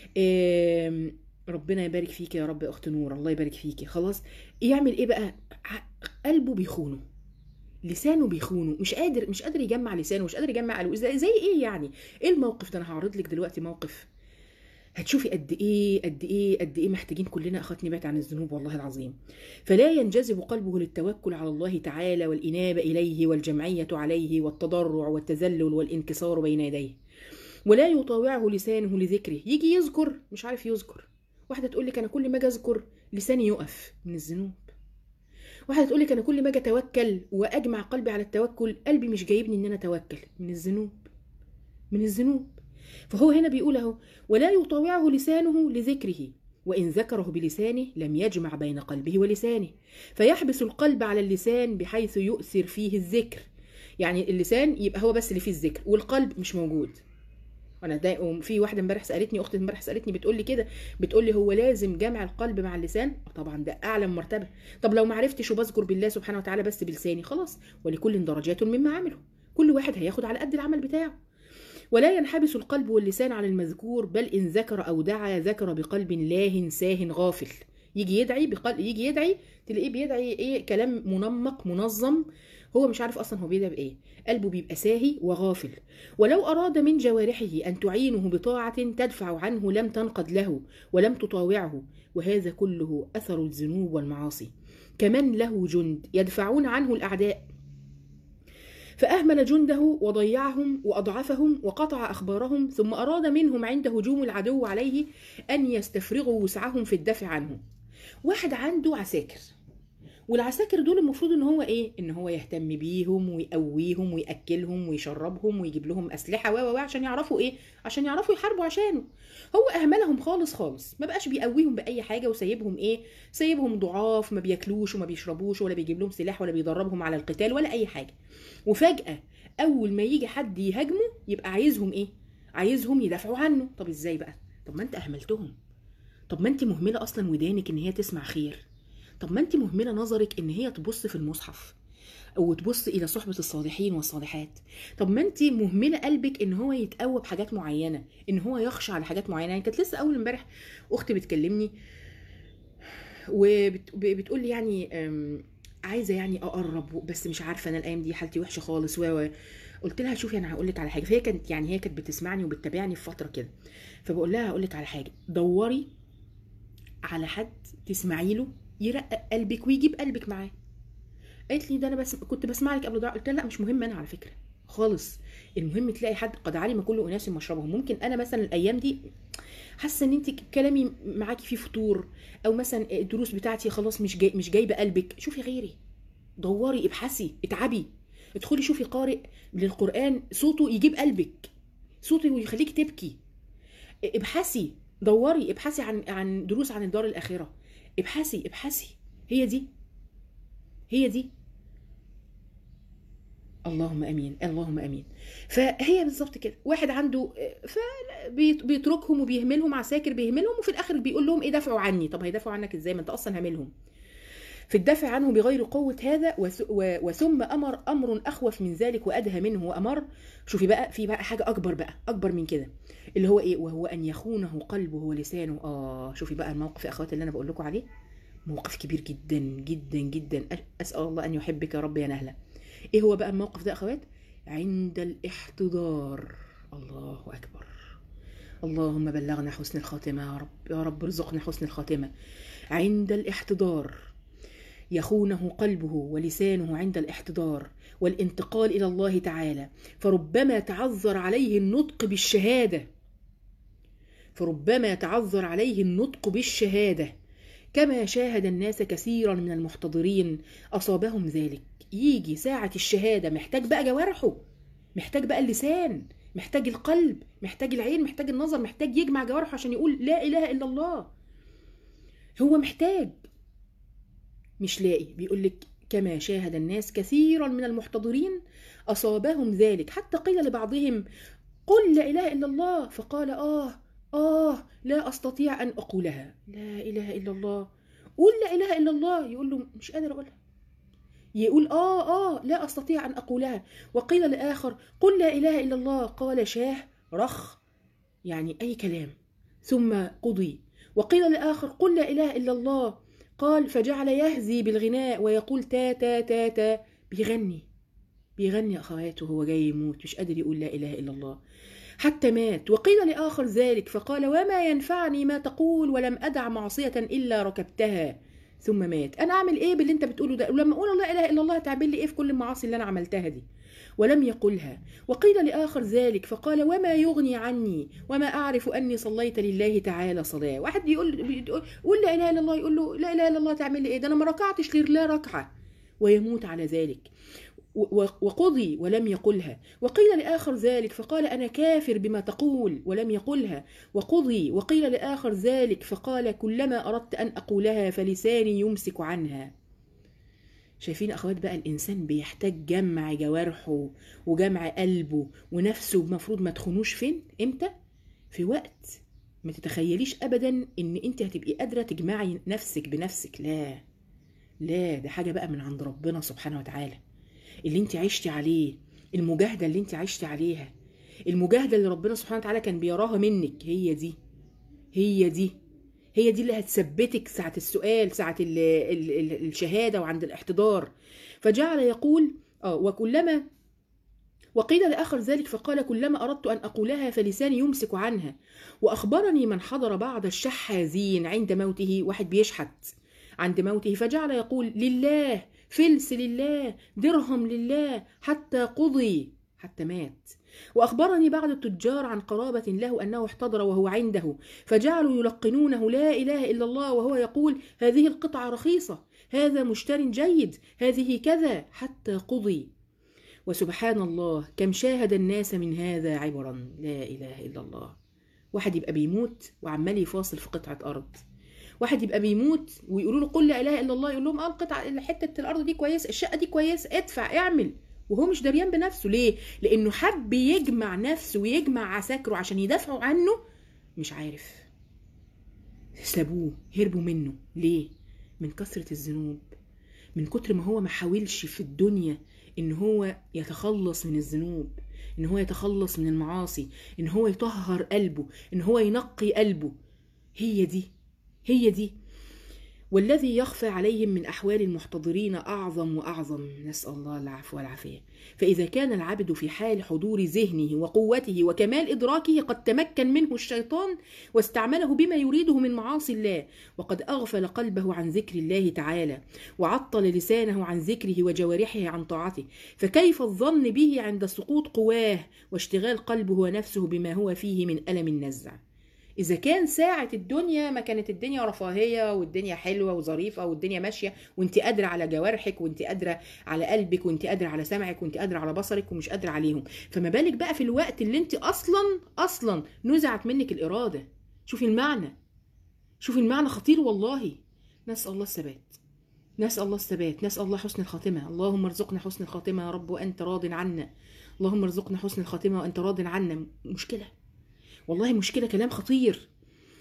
آم، ربنا يبارك فيك يا رب يا اخت نور الله يبارك فيكي خلاص يعمل ايه بقى ع- قلبه بيخونه لسانه بيخونه مش قادر مش قادر يجمع لسانه مش قادر يجمع قلبه زي, زي ايه يعني ايه الموقف ده انا هعرض لك دلوقتي موقف هتشوفي قد ايه قد ايه قد ايه محتاجين كلنا اخواتني بعد عن الذنوب والله العظيم فلا ينجذب قلبه للتوكل على الله تعالى والانابه اليه والجمعيه عليه والتضرع والتذلل والانكسار بين يديه ولا يطاوعه لسانه لذكره يجي يذكر مش عارف يذكر واحده تقول لك انا كل ما اجي اذكر لساني يقف من الذنوب واحده تقول لك انا كل ما اجي اتوكل واجمع قلبي على التوكل قلبي مش جايبني ان انا اتوكل من الذنوب من الذنوب فهو هنا بيقول اهو ولا يطاوعه لسانه لذكره وان ذكره بلسانه لم يجمع بين قلبه ولسانه فيحبس القلب على اللسان بحيث يؤثر فيه الذكر يعني اللسان يبقى هو بس اللي فيه الذكر والقلب مش موجود وانا دا في واحده امبارح سالتني اختي امبارح سالتني بتقول لي كده بتقول لي هو لازم جمع القلب مع اللسان آه طبعا ده اعلى مرتبه طب لو ما عرفتش وبذكر بالله سبحانه وتعالى بس بلساني خلاص ولكل درجات مما عمله كل واحد هياخد على قد العمل بتاعه ولا ينحبس القلب واللسان على المذكور بل ان ذكر او دعا ذكر بقلب لاه ساه غافل يجي يدعي بقلب يجي يدعي تلاقيه بيدعي ايه كلام منمق منظم هو مش عارف اصلا هو بيدعي بايه قلبه بيبقى ساهي وغافل ولو اراد من جوارحه ان تعينه بطاعه تدفع عنه لم تنقد له ولم تطاوعه وهذا كله اثر الذنوب والمعاصي كمن له جند يدفعون عنه الاعداء فأهمل جنده وضيعهم وأضعفهم وقطع أخبارهم ثم أراد منهم عند هجوم العدو عليه أن يستفرغوا وسعهم في الدفع عنه واحد عنده عساكر والعساكر دول المفروض ان هو ايه ان هو يهتم بيهم ويقويهم وياكلهم ويشربهم ويجيب لهم اسلحه و و عشان يعرفوا ايه عشان يعرفوا يحاربوا عشانه هو اهملهم خالص خالص ما بقاش بيقويهم باي حاجه وسايبهم ايه سايبهم ضعاف ما بياكلوش وما بيشربوش ولا بيجيب لهم سلاح ولا بيدربهم على القتال ولا اي حاجه وفجاه اول ما يجي حد يهاجمه يبقى عايزهم ايه عايزهم يدافعوا عنه طب ازاي بقى طب ما انت اهملتهم طب ما انت مهمله اصلا ودانك ان هي تسمع خير طب ما انت مهمله نظرك ان هي تبص في المصحف او تبص الى صحبه الصالحين والصالحات طب ما انت مهمله قلبك ان هو يتقوى بحاجات معينه ان هو يخشى على حاجات معينه يعني كانت لسه اول امبارح اختي بتكلمني وبتقول لي يعني أم، عايزه يعني اقرب بس مش عارفه انا الايام دي حالتي وحشه خالص و و- قلت لها شوفي انا هقول لك على حاجه فهي كانت يعني هي كانت بتسمعني وبتتابعني في فتره كده فبقول لها هقول لك على حاجه دوري على حد تسمعي له يرقق قلبك ويجيب قلبك معاه قالت لي ده انا بس كنت بسمع لك قبل ده قلت لها لا مش مهم انا على فكره خالص المهم تلاقي حد قد علم كل اناس مشربهم ممكن انا مثلا الايام دي حاسه ان انت كلامي معاكي فيه فتور او مثلا الدروس بتاعتي خلاص مش جاي مش جايبه قلبك شوفي غيري دوري ابحثي اتعبي ادخلي شوفي قارئ للقران صوته يجيب قلبك صوته يخليك تبكي ابحثي دوري ابحثي عن عن دروس عن الدار الاخره ابحثي ابحثي هي دي هي دي اللهم امين اللهم امين فهي بالظبط كده واحد عنده فبيتركهم وبيهملهم عساكر بيهملهم وفي الاخر بيقول لهم ايه دافعوا عني طب هيدافعوا عنك ازاي ما انت اصلا هاملهم في الدفع عنه بغير قوة هذا وث- و- وثم أمر أمر أخوف من ذلك وأدهى منه وأمر شوفي بقى في بقى حاجة أكبر بقى أكبر من كده اللي هو إيه وهو أن يخونه قلبه ولسانه آه شوفي بقى الموقف يا أخواتي اللي أنا بقول لكم عليه موقف كبير جدا جدا جدا أ- أسأل الله أن يحبك يا رب يا نهلة إيه هو بقى الموقف ده يا أخوات عند الاحتضار الله أكبر اللهم بلغنا حسن الخاتمة يا رب يا رب ارزقنا حسن الخاتمة عند الاحتضار يخونه قلبه ولسانه عند الاحتضار والانتقال الى الله تعالى فربما تعذر عليه النطق بالشهاده فربما تعذر عليه النطق بالشهاده كما شاهد الناس كثيرا من المحتضرين اصابهم ذلك يجي ساعه الشهاده محتاج بقى جوارحه محتاج بقى اللسان محتاج القلب محتاج العين محتاج النظر محتاج يجمع جوارحه عشان يقول لا اله الا الله هو محتاج مش لاقي بيقول لك كما شاهد الناس كثيرا من المحتضرين أصابهم ذلك حتى قيل لبعضهم قل لا إله إلا الله فقال آه آه لا أستطيع أن أقولها لا إله إلا الله قل لا إله إلا الله يقول له مش قادر أقولها يقول آه آه لا أستطيع أن أقولها وقيل لآخر قل لا إله إلا الله قال شاه رخ يعني أي كلام ثم قضي وقيل لآخر قل لا إله إلا الله قال فجعل يهزي بالغناء ويقول تا تا تا تا بيغني بيغني أخواته وهو جاي يموت مش قادر يقول لا إله إلا الله حتى مات وقيل لآخر ذلك فقال وما ينفعني ما تقول ولم أدع معصية إلا ركبتها ثم مات أنا أعمل إيه باللي أنت بتقوله ده ولما أقول لا إله إلا الله هتعمل لي إيه في كل المعاصي اللي أنا عملتها دي ولم يقلها وقيل لآخر ذلك فقال وما يغني عني وما أعرف أني صليت لله تعالى صلاة واحد يقول بيقول قول لا إله إلا الله يقول له لا إله إلا الله تعمل لي إيه ده أنا ما ركعتش لله ركعة ويموت على ذلك و- و- وقضي ولم يقلها وقيل لآخر ذلك فقال أنا كافر بما تقول ولم يقلها وقضي وقيل لآخر ذلك فقال كلما أردت أن أقولها فلساني يمسك عنها شايفين أخوات بقى الإنسان بيحتاج جمع جوارحه وجمع قلبه ونفسه المفروض ما تخونوش فين إمتى في وقت ما تتخيليش أبدا إن أنت هتبقي قادرة تجمعي نفسك بنفسك لا لا ده حاجة بقى من عند ربنا سبحانه وتعالى اللي انت عشتي عليه المجاهدة اللي انت عشتي عليها المجاهدة اللي ربنا سبحانه وتعالى كان بيراها منك هي دي هي دي هي دي اللي هتثبتك ساعة السؤال ساعة ال ال ال الشهادة وعند الاحتضار فجعل يقول اه وكلما وقيل لآخر ذلك فقال كلما أردت أن أقولها فلساني يمسك عنها وأخبرني من حضر بعض الشحاذين عند موته واحد بيشحت عند موته فجعل يقول لله فلس لله درهم لله حتى قضي حتى مات وأخبرني بعض التجار عن قرابة له أنه احتضر وهو عنده فجعلوا يلقنونه لا إله إلا الله وهو يقول هذه القطعة رخيصة هذا مشتر جيد هذه كذا حتى قضي وسبحان الله كم شاهد الناس من هذا عبرا لا إله إلا الله واحد يبقى بيموت وعمال يفاصل في قطعة أرض واحد يبقى بيموت ويقولوا له قل لا اله الا الله يقول لهم اه القطعه حته الارض دي كويسه الشقه دي كويسه ادفع اعمل وهو مش دريان بنفسه ليه لانه حب يجمع نفسه ويجمع عساكره عشان يدافعوا عنه مش عارف سابوه هربوا منه ليه من كثره الذنوب من كتر ما هو ما حاولش في الدنيا ان هو يتخلص من الذنوب ان هو يتخلص من المعاصي ان هو يطهر قلبه ان هو ينقي قلبه هي دي هي دي والذي يخفى عليهم من أحوال المحتضرين أعظم وأعظم نسأل الله العفو والعافية فإذا كان العبد في حال حضور ذهنه وقوته وكمال إدراكه قد تمكن منه الشيطان واستعمله بما يريده من معاصي الله وقد أغفل قلبه عن ذكر الله تعالى وعطل لسانه عن ذكره وجوارحه عن طاعته فكيف الظن به عند سقوط قواه واشتغال قلبه ونفسه بما هو فيه من ألم النزع إذا كان ساعة الدنيا ما كانت الدنيا رفاهية والدنيا حلوة وظريفة والدنيا ماشية وانت قادرة على جوارحك وانت قادرة على قلبك وانت قادرة على سمعك وانت قادرة على بصرك ومش قادرة عليهم فما بالك بقى في الوقت اللي انت أصلا أصلا نزعت منك الإرادة شوفي المعنى شوفي المعنى خطير والله نسأل الله الثبات نسأل الله الثبات نسأل الله حسن الخاتمة اللهم ارزقنا حسن الخاتمة يا رب وأنت راض عنا اللهم ارزقنا حسن الخاتمة وأنت راض عنا مشكلة والله مشكلة كلام خطير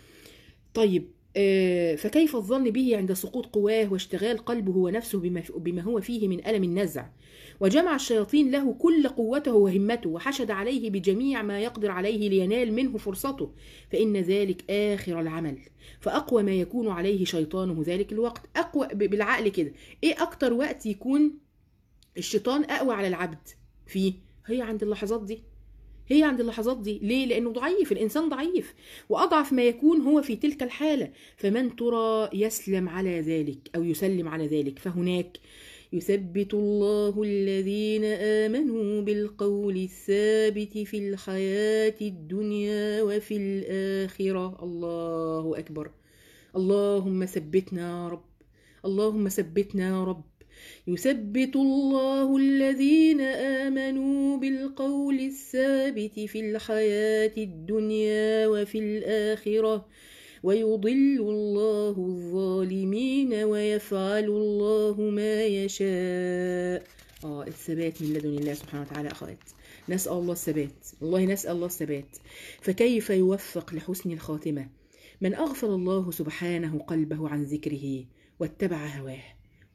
طيب آه، فكيف الظن به عند سقوط قواه واشتغال قلبه ونفسه بما, بما هو فيه من ألم النزع وجمع الشياطين له كل قوته وهمته وحشد عليه بجميع ما يقدر عليه لينال منه فرصته فإن ذلك آخر العمل فأقوى ما يكون عليه شيطانه ذلك الوقت أقوى ب- بالعقل كده إيه أكتر وقت يكون الشيطان أقوى على العبد فيه هي عند اللحظات دي هي عند اللحظات دي ليه لانه ضعيف الانسان ضعيف واضعف ما يكون هو في تلك الحاله فمن ترى يسلم على ذلك او يسلم على ذلك فهناك يثبت الله الذين امنوا بالقول الثابت في الحياه الدنيا وفي الاخره الله اكبر اللهم ثبتنا يا رب اللهم ثبتنا يا رب يثبت الله الذين آمنوا بالقول الثابت في الحياة الدنيا وفي الآخرة ويضل الله الظالمين ويفعل الله ما يشاء آه الثبات من لدن الله سبحانه وتعالى أخوات نسأل الله الثبات والله نسأل الله الثبات فكيف يوفق لحسن الخاتمة من أغفل الله سبحانه قلبه عن ذكره واتبع هواه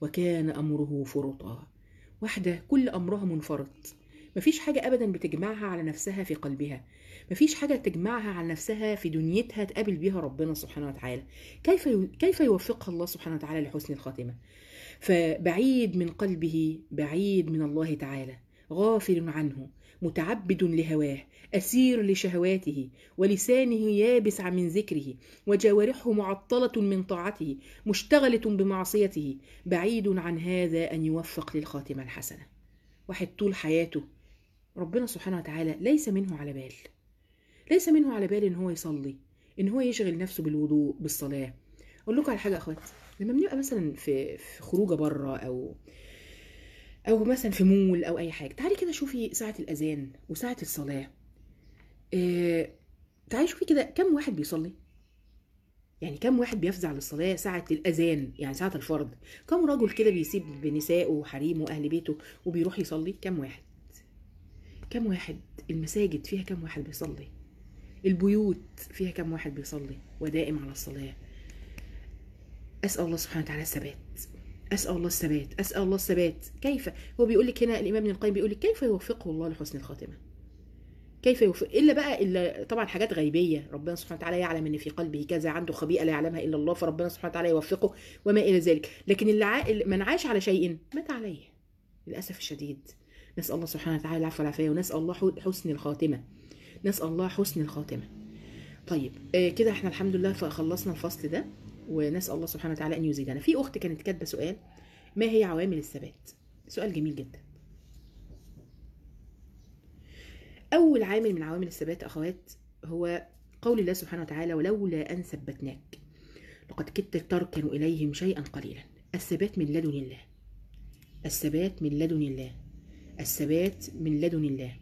وكان أمره فرطا واحدة كل أمرها منفرط مفيش حاجة أبدا بتجمعها على نفسها في قلبها مفيش حاجة تجمعها على نفسها في دنيتها تقابل بيها ربنا سبحانه وتعالى كيف كيف يوفقها الله سبحانه وتعالى لحسن الخاتمة فبعيد من قلبه بعيد من الله تعالى غافل عنه متعبد لهواه أسير لشهواته ولسانه يابس من ذكره وجوارحه معطلة من طاعته مشتغلة بمعصيته بعيد عن هذا أن يوفق للخاتمة الحسنة واحد طول حياته ربنا سبحانه وتعالى ليس منه على بال ليس منه على بال ان هو يصلي ان هو يشغل نفسه بالوضوء بالصلاه اقول لكم على حاجه يا اخوات لما بنبقى مثلا في في خروجه بره او او مثلا في مول او اي حاجه تعالي كده شوفي ساعه الاذان وساعه الصلاه إيه تعالي شوفي كده كم واحد بيصلي يعني كم واحد بيفزع للصلاة ساعة الأذان يعني ساعة الفرض كم رجل كده بيسيب بنسائه وحريمه وأهل بيته وبيروح يصلي كم واحد كم واحد المساجد فيها كم واحد بيصلي البيوت فيها كم واحد بيصلي ودائم على الصلاة أسأل الله سبحانه وتعالى الثبات أسأل الله الثبات أسأل الله الثبات كيف هو بيقول لك هنا الإمام ابن القيم بيقول لك كيف يوفقه الله لحسن الخاتمة كيف يوفق الا بقى الا طبعا حاجات غيبيه ربنا سبحانه وتعالى يعلم ان في قلبه كذا عنده خبيئه لا يعلمها الا الله فربنا سبحانه وتعالى يوفقه وما الى ذلك لكن اللي ع... من عاش على شيء مات عليه للاسف الشديد نسال الله سبحانه وتعالى العفو والعافيه ونسال الله حسن الخاتمه نسال الله حسن الخاتمه طيب آه كده احنا الحمد لله خلصنا الفصل ده ونسال الله سبحانه وتعالى ان يزيدنا في اخت كانت كاتبه سؤال ما هي عوامل الثبات سؤال جميل جدا أول عامل من عوامل الثبات أخوات هو قول الله سبحانه وتعالى ولولا أن ثبتناك لقد كدت تركن إليهم شيئا قليلا الثبات من لدن الله الثبات من لدن الله الثبات من لدن الله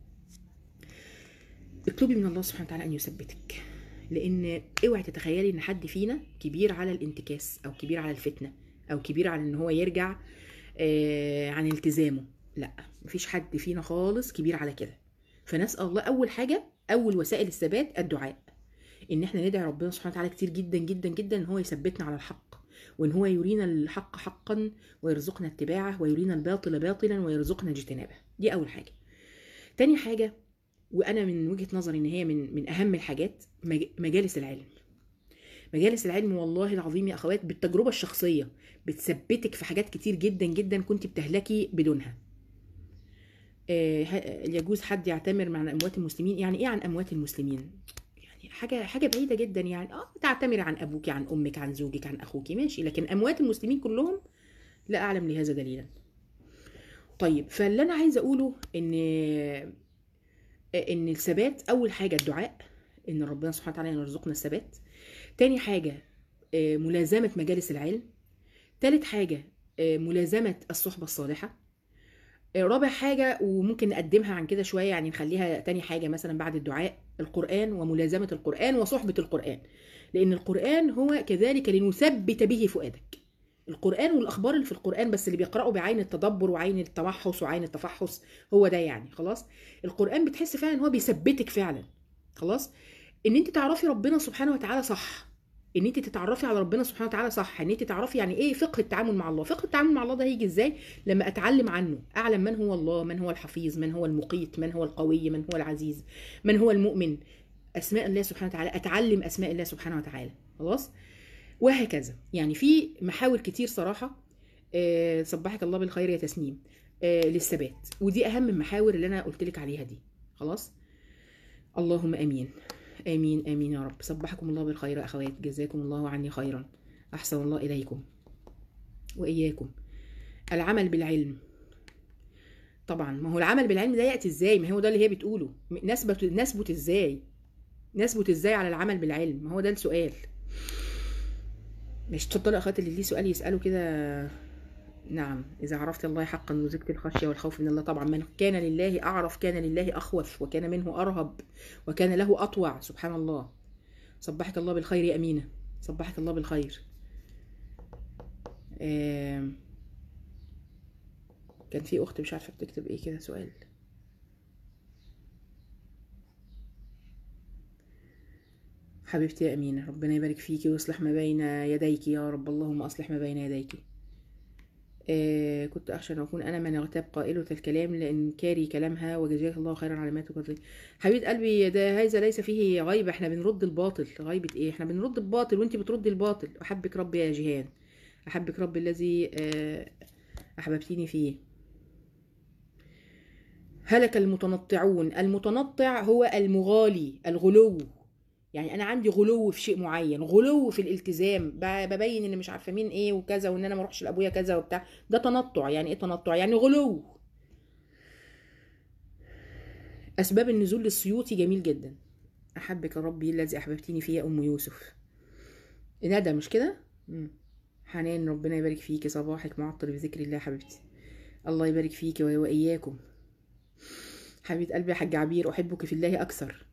اطلبي من الله سبحانه وتعالى أن يثبتك لأن اوعي تتخيلي إن حد فينا كبير على الانتكاس أو كبير على الفتنة أو كبير على إن هو يرجع آه عن التزامه لا مفيش حد فينا خالص كبير على كده فنسال الله اول حاجه اول وسائل الثبات الدعاء ان احنا ندعي ربنا سبحانه وتعالى كتير جدا جدا جدا ان هو يثبتنا على الحق وان هو يرينا الحق حقا ويرزقنا اتباعه ويرينا الباطل باطلا ويرزقنا اجتنابه دي اول حاجه تاني حاجه وانا من وجهه نظري ان هي من من اهم الحاجات مجالس العلم مجالس العلم والله العظيم يا اخوات بالتجربه الشخصيه بتثبتك في حاجات كتير جدا جدا كنت بتهلكي بدونها يجوز حد يعتمر مع اموات المسلمين يعني ايه عن اموات المسلمين يعني حاجه حاجه بعيده جدا يعني اه تعتمري عن ابوك عن امك عن زوجك عن اخوك ماشي لكن اموات المسلمين كلهم لا اعلم لهذا دليلا طيب فاللي انا عايزه اقوله ان ان الثبات اول حاجه الدعاء ان ربنا سبحانه وتعالى يرزقنا الثبات تاني حاجه ملازمه مجالس العلم تالت حاجه ملازمه الصحبه الصالحه رابع حاجة وممكن نقدمها عن كده شوية يعني نخليها تاني حاجة مثلا بعد الدعاء القرآن وملازمة القرآن وصحبة القرآن لأن القرآن هو كذلك لنثبت به فؤادك القرآن والأخبار اللي في القرآن بس اللي بيقرأوا بعين التدبر وعين التمحص وعين التفحص هو ده يعني خلاص القرآن بتحس فعلا ان هو بيثبتك فعلا خلاص ان انت تعرفي ربنا سبحانه وتعالى صح ان انت تتعرفي على ربنا سبحانه وتعالى صح ان انت تعرفي يعني ايه فقه التعامل مع الله فقه التعامل مع الله ده هيجي ازاي لما اتعلم عنه اعلم من هو الله من هو الحفيظ من هو المقيت من هو القوي من هو العزيز من هو المؤمن اسماء الله سبحانه وتعالى اتعلم اسماء الله سبحانه وتعالى خلاص وهكذا يعني في محاور كتير صراحه آه صبحك الله بالخير يا تسنيم آه للثبات ودي اهم المحاور اللي انا قلت لك عليها دي خلاص اللهم امين امين امين يا رب صبحكم الله بالخير اخوات جزاكم الله عني خيرا احسن الله اليكم واياكم العمل بالعلم طبعا ما هو العمل بالعلم ده ياتي ازاي ما هو ده اللي هي بتقوله نثبت نثبت ازاي نثبت ازاي على العمل بالعلم ما هو ده السؤال مش تفضلوا اخوات اللي ليه سؤال يسالوا كده نعم إذا عرفت الله حقا وزكت الخشية والخوف من الله طبعا من كان لله أعرف كان لله أخوف وكان منه أرهب وكان له أطوع سبحان الله صبحك الله بالخير يا أمينة صبحك الله بالخير آه كان في أخت مش عارفة بتكتب إيه كده سؤال حبيبتي يا أمينة ربنا يبارك فيكي ويصلح ما بين يديك يا رب اللهم أصلح ما بين يديك آه كنت اخشى ان اكون انا من اغتاب قائلة الكلام لان كاري كلامها وجزاك الله خيرا على ما تقضي حبيبه قلبي ده هذا ليس فيه غيبه احنا بنرد الباطل غيبه ايه احنا بنرد الباطل وانت بتردي الباطل احبك ربي يا جيهان احبك ربي الذي آه احببتيني فيه هلك المتنطعون المتنطع هو المغالي الغلو يعني انا عندي غلو في شيء معين غلو في الالتزام ب- ببين ان مش عارفه مين ايه وكذا وان انا ما اروحش لابويا كذا وبتاع ده تنطع يعني ايه تنطع يعني غلو اسباب النزول للسيوطي جميل جدا احبك ربي الذي احببتيني فيه يا ام يوسف ندى مش كده مم. حنان ربنا يبارك فيكي صباحك معطر بذكر الله يا حبيبتي الله يبارك فيكي و- واياكم حبيبه قلبي يا حاج عبير احبك في الله اكثر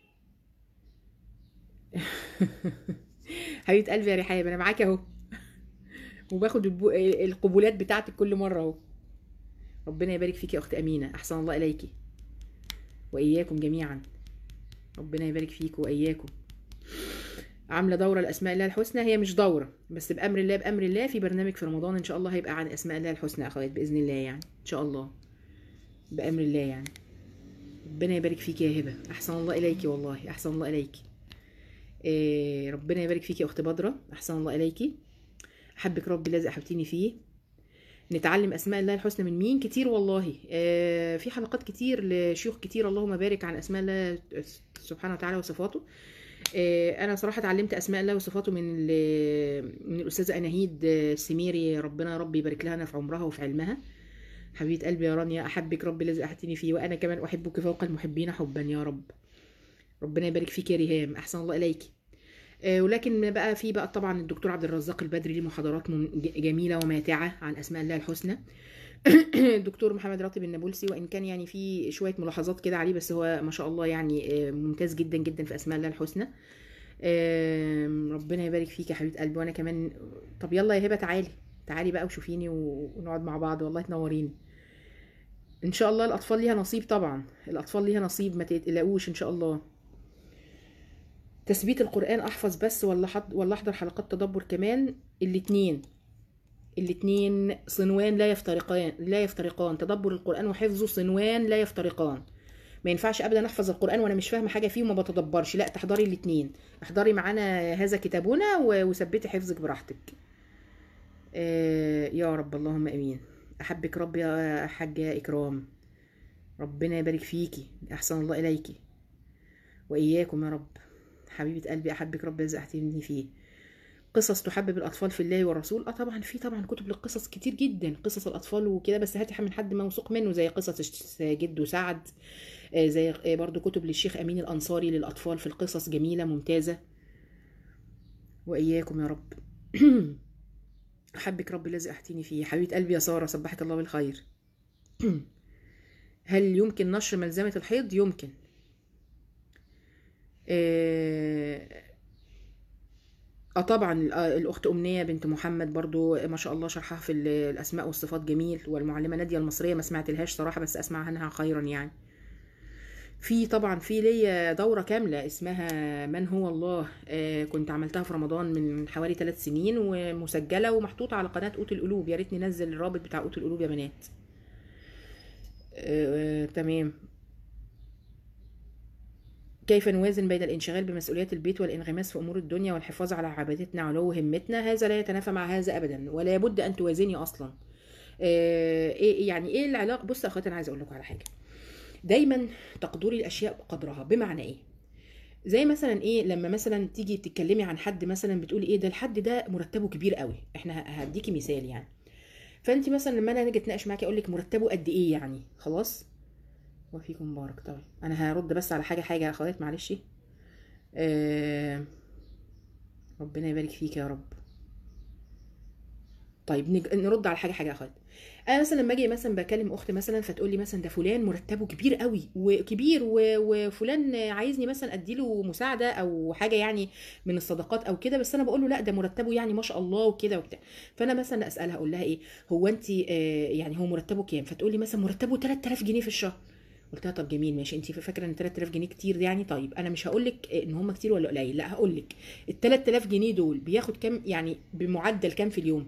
حبيبه قلبي يا رحاب انا معاك اهو وباخد البو... القبولات بتاعتك كل مره اهو ربنا يبارك فيك يا اخت امينه احسن الله اليكي واياكم جميعا ربنا يبارك فيك واياكم عامله دوره لاسماء الله الحسنى هي مش دوره بس بامر الله بامر الله في برنامج في رمضان ان شاء الله هيبقى عن اسماء الله الحسنى يا اخوات باذن الله يعني ان شاء الله بامر الله يعني ربنا يبارك فيك يا هبه احسن الله اليكي والله احسن الله اليكي إيه ربنا يبارك فيك يا اخت بدره احسن الله اليكي احبك ربي الذي احبتيني فيه نتعلم اسماء الله الحسنى من مين كتير والله آه في حلقات كتير لشيوخ كتير اللهم بارك عن اسماء الله سبحانه وتعالى وصفاته آه انا صراحه اتعلمت اسماء الله وصفاته من ال- من الاستاذه اناهيد السميري ربنا يا رب يبارك لها في عمرها وفي علمها حبيبه قلبي يا رانيا احبك ربي الذي احبتني فيه وانا كمان احبك فوق المحبين حبا يا رب ربنا يبارك فيك يا ريهام احسن الله اليكي آه، ولكن بقى في بقى طبعا الدكتور عبد الرزاق البدري ليه محاضرات مم- ج- جميله وماتعه عن اسماء الله الحسنى الدكتور محمد راتب النابلسي وان كان يعني في شويه ملاحظات كده عليه بس هو ما شاء الله يعني آه، ممتاز جدا جدا في اسماء الله الحسنى آم، ربنا يبارك فيك يا حبيبه قلبي وانا كمان طب يلا يا هبه تعالي تعالي بقى وشوفيني و- ونقعد مع بعض والله تنوريني ان شاء الله الاطفال ليها نصيب طبعا الاطفال ليها نصيب ما تقلقوش ان شاء الله تثبيت القرآن أحفظ بس ولا حض... ولا أحضر حلقات تدبر كمان الاتنين الاتنين صنوان لا يفترقان لا يفترقان تدبر القرآن وحفظه صنوان لا يفترقان ما ينفعش ابدا احفظ القران وانا مش فاهمه حاجه فيه وما بتدبرش لا تحضري الاتنين احضري معانا هذا كتابنا و- وثبتي حفظك براحتك آه يا رب اللهم امين احبك رب يا حاجه اكرام ربنا يبارك فيكي احسن الله اليكي واياكم يا رب حبيبه قلبي احبك رب يزعتني فيه قصص تحبب الاطفال في الله والرسول اه طبعا في طبعا كتب للقصص كتير جدا قصص الاطفال وكده بس هاتي من حد موثوق منه زي قصص جده سعد آه، زي آه، برضو كتب للشيخ امين الانصاري للاطفال في القصص جميله ممتازه واياكم يا رب احبك رب الذي احتيني فيه حبيبه قلبي يا ساره صبحك الله بالخير هل يمكن نشر ملزمه الحيض يمكن آه اه طبعا آه، الاخت امنيه بنت محمد برضو ما شاء الله شرحها في ال- الاسماء والصفات جميل والمعلمه ناديه المصريه ما سمعت لهاش صراحه بس اسمع عنها خيرا يعني في طبعا في ليا دوره كامله اسمها من هو الله آه كنت عملتها في رمضان من حوالي ثلاث سنين ومسجله ومحطوطه على قناه قوت القلوب يا ريت ننزل الرابط بتاع قوت القلوب يا بنات آه آه تمام كيف نوازن بين الانشغال بمسؤوليات البيت والانغماس في امور الدنيا والحفاظ على عبادتنا علو همتنا هذا لا يتنافى مع هذا ابدا ولا بد ان توازني اصلا آه، ايه يعني ايه العلاقه بص يا اخواتي انا عايزه اقول لكم على حاجه دايما تقدري الاشياء بقدرها بمعنى ايه زي مثلا ايه لما مثلا تيجي تتكلمي عن حد مثلا بتقولي ايه ده الحد ده مرتبه كبير قوي احنا ه- هديكي مثال يعني فانت مثلا لما انا اجي اتناقش معاكي اقول لك مرتبه قد ايه يعني خلاص وفيكم مبارك طيب انا هرد بس على حاجه حاجه يا اخوات معلش آه ربنا يبارك فيك يا رب طيب نج- نرد على حاجه حاجه يا اخوات انا مثلا لما اجي مثلا بكلم اخت مثلا فتقول لي مثلا ده فلان مرتبه كبير قوي وكبير و- وفلان عايزني مثلا اديله مساعده او حاجه يعني من الصدقات او كده بس انا بقول له لا ده مرتبه يعني ما شاء الله وكده وبتاع فانا مثلا اسالها اقول لها ايه هو انت آه، يعني هو مرتبه كام فتقول لي مثلا مرتبه 3000 جنيه في الشهر قلت لها طب جميل ماشي انت فاكره ان 3000 جنيه كتير يعني طيب انا مش هقول لك ان هم كتير ولا قليل لا هقول لك ال 3000 جنيه دول بياخد كام يعني بمعدل كام في اليوم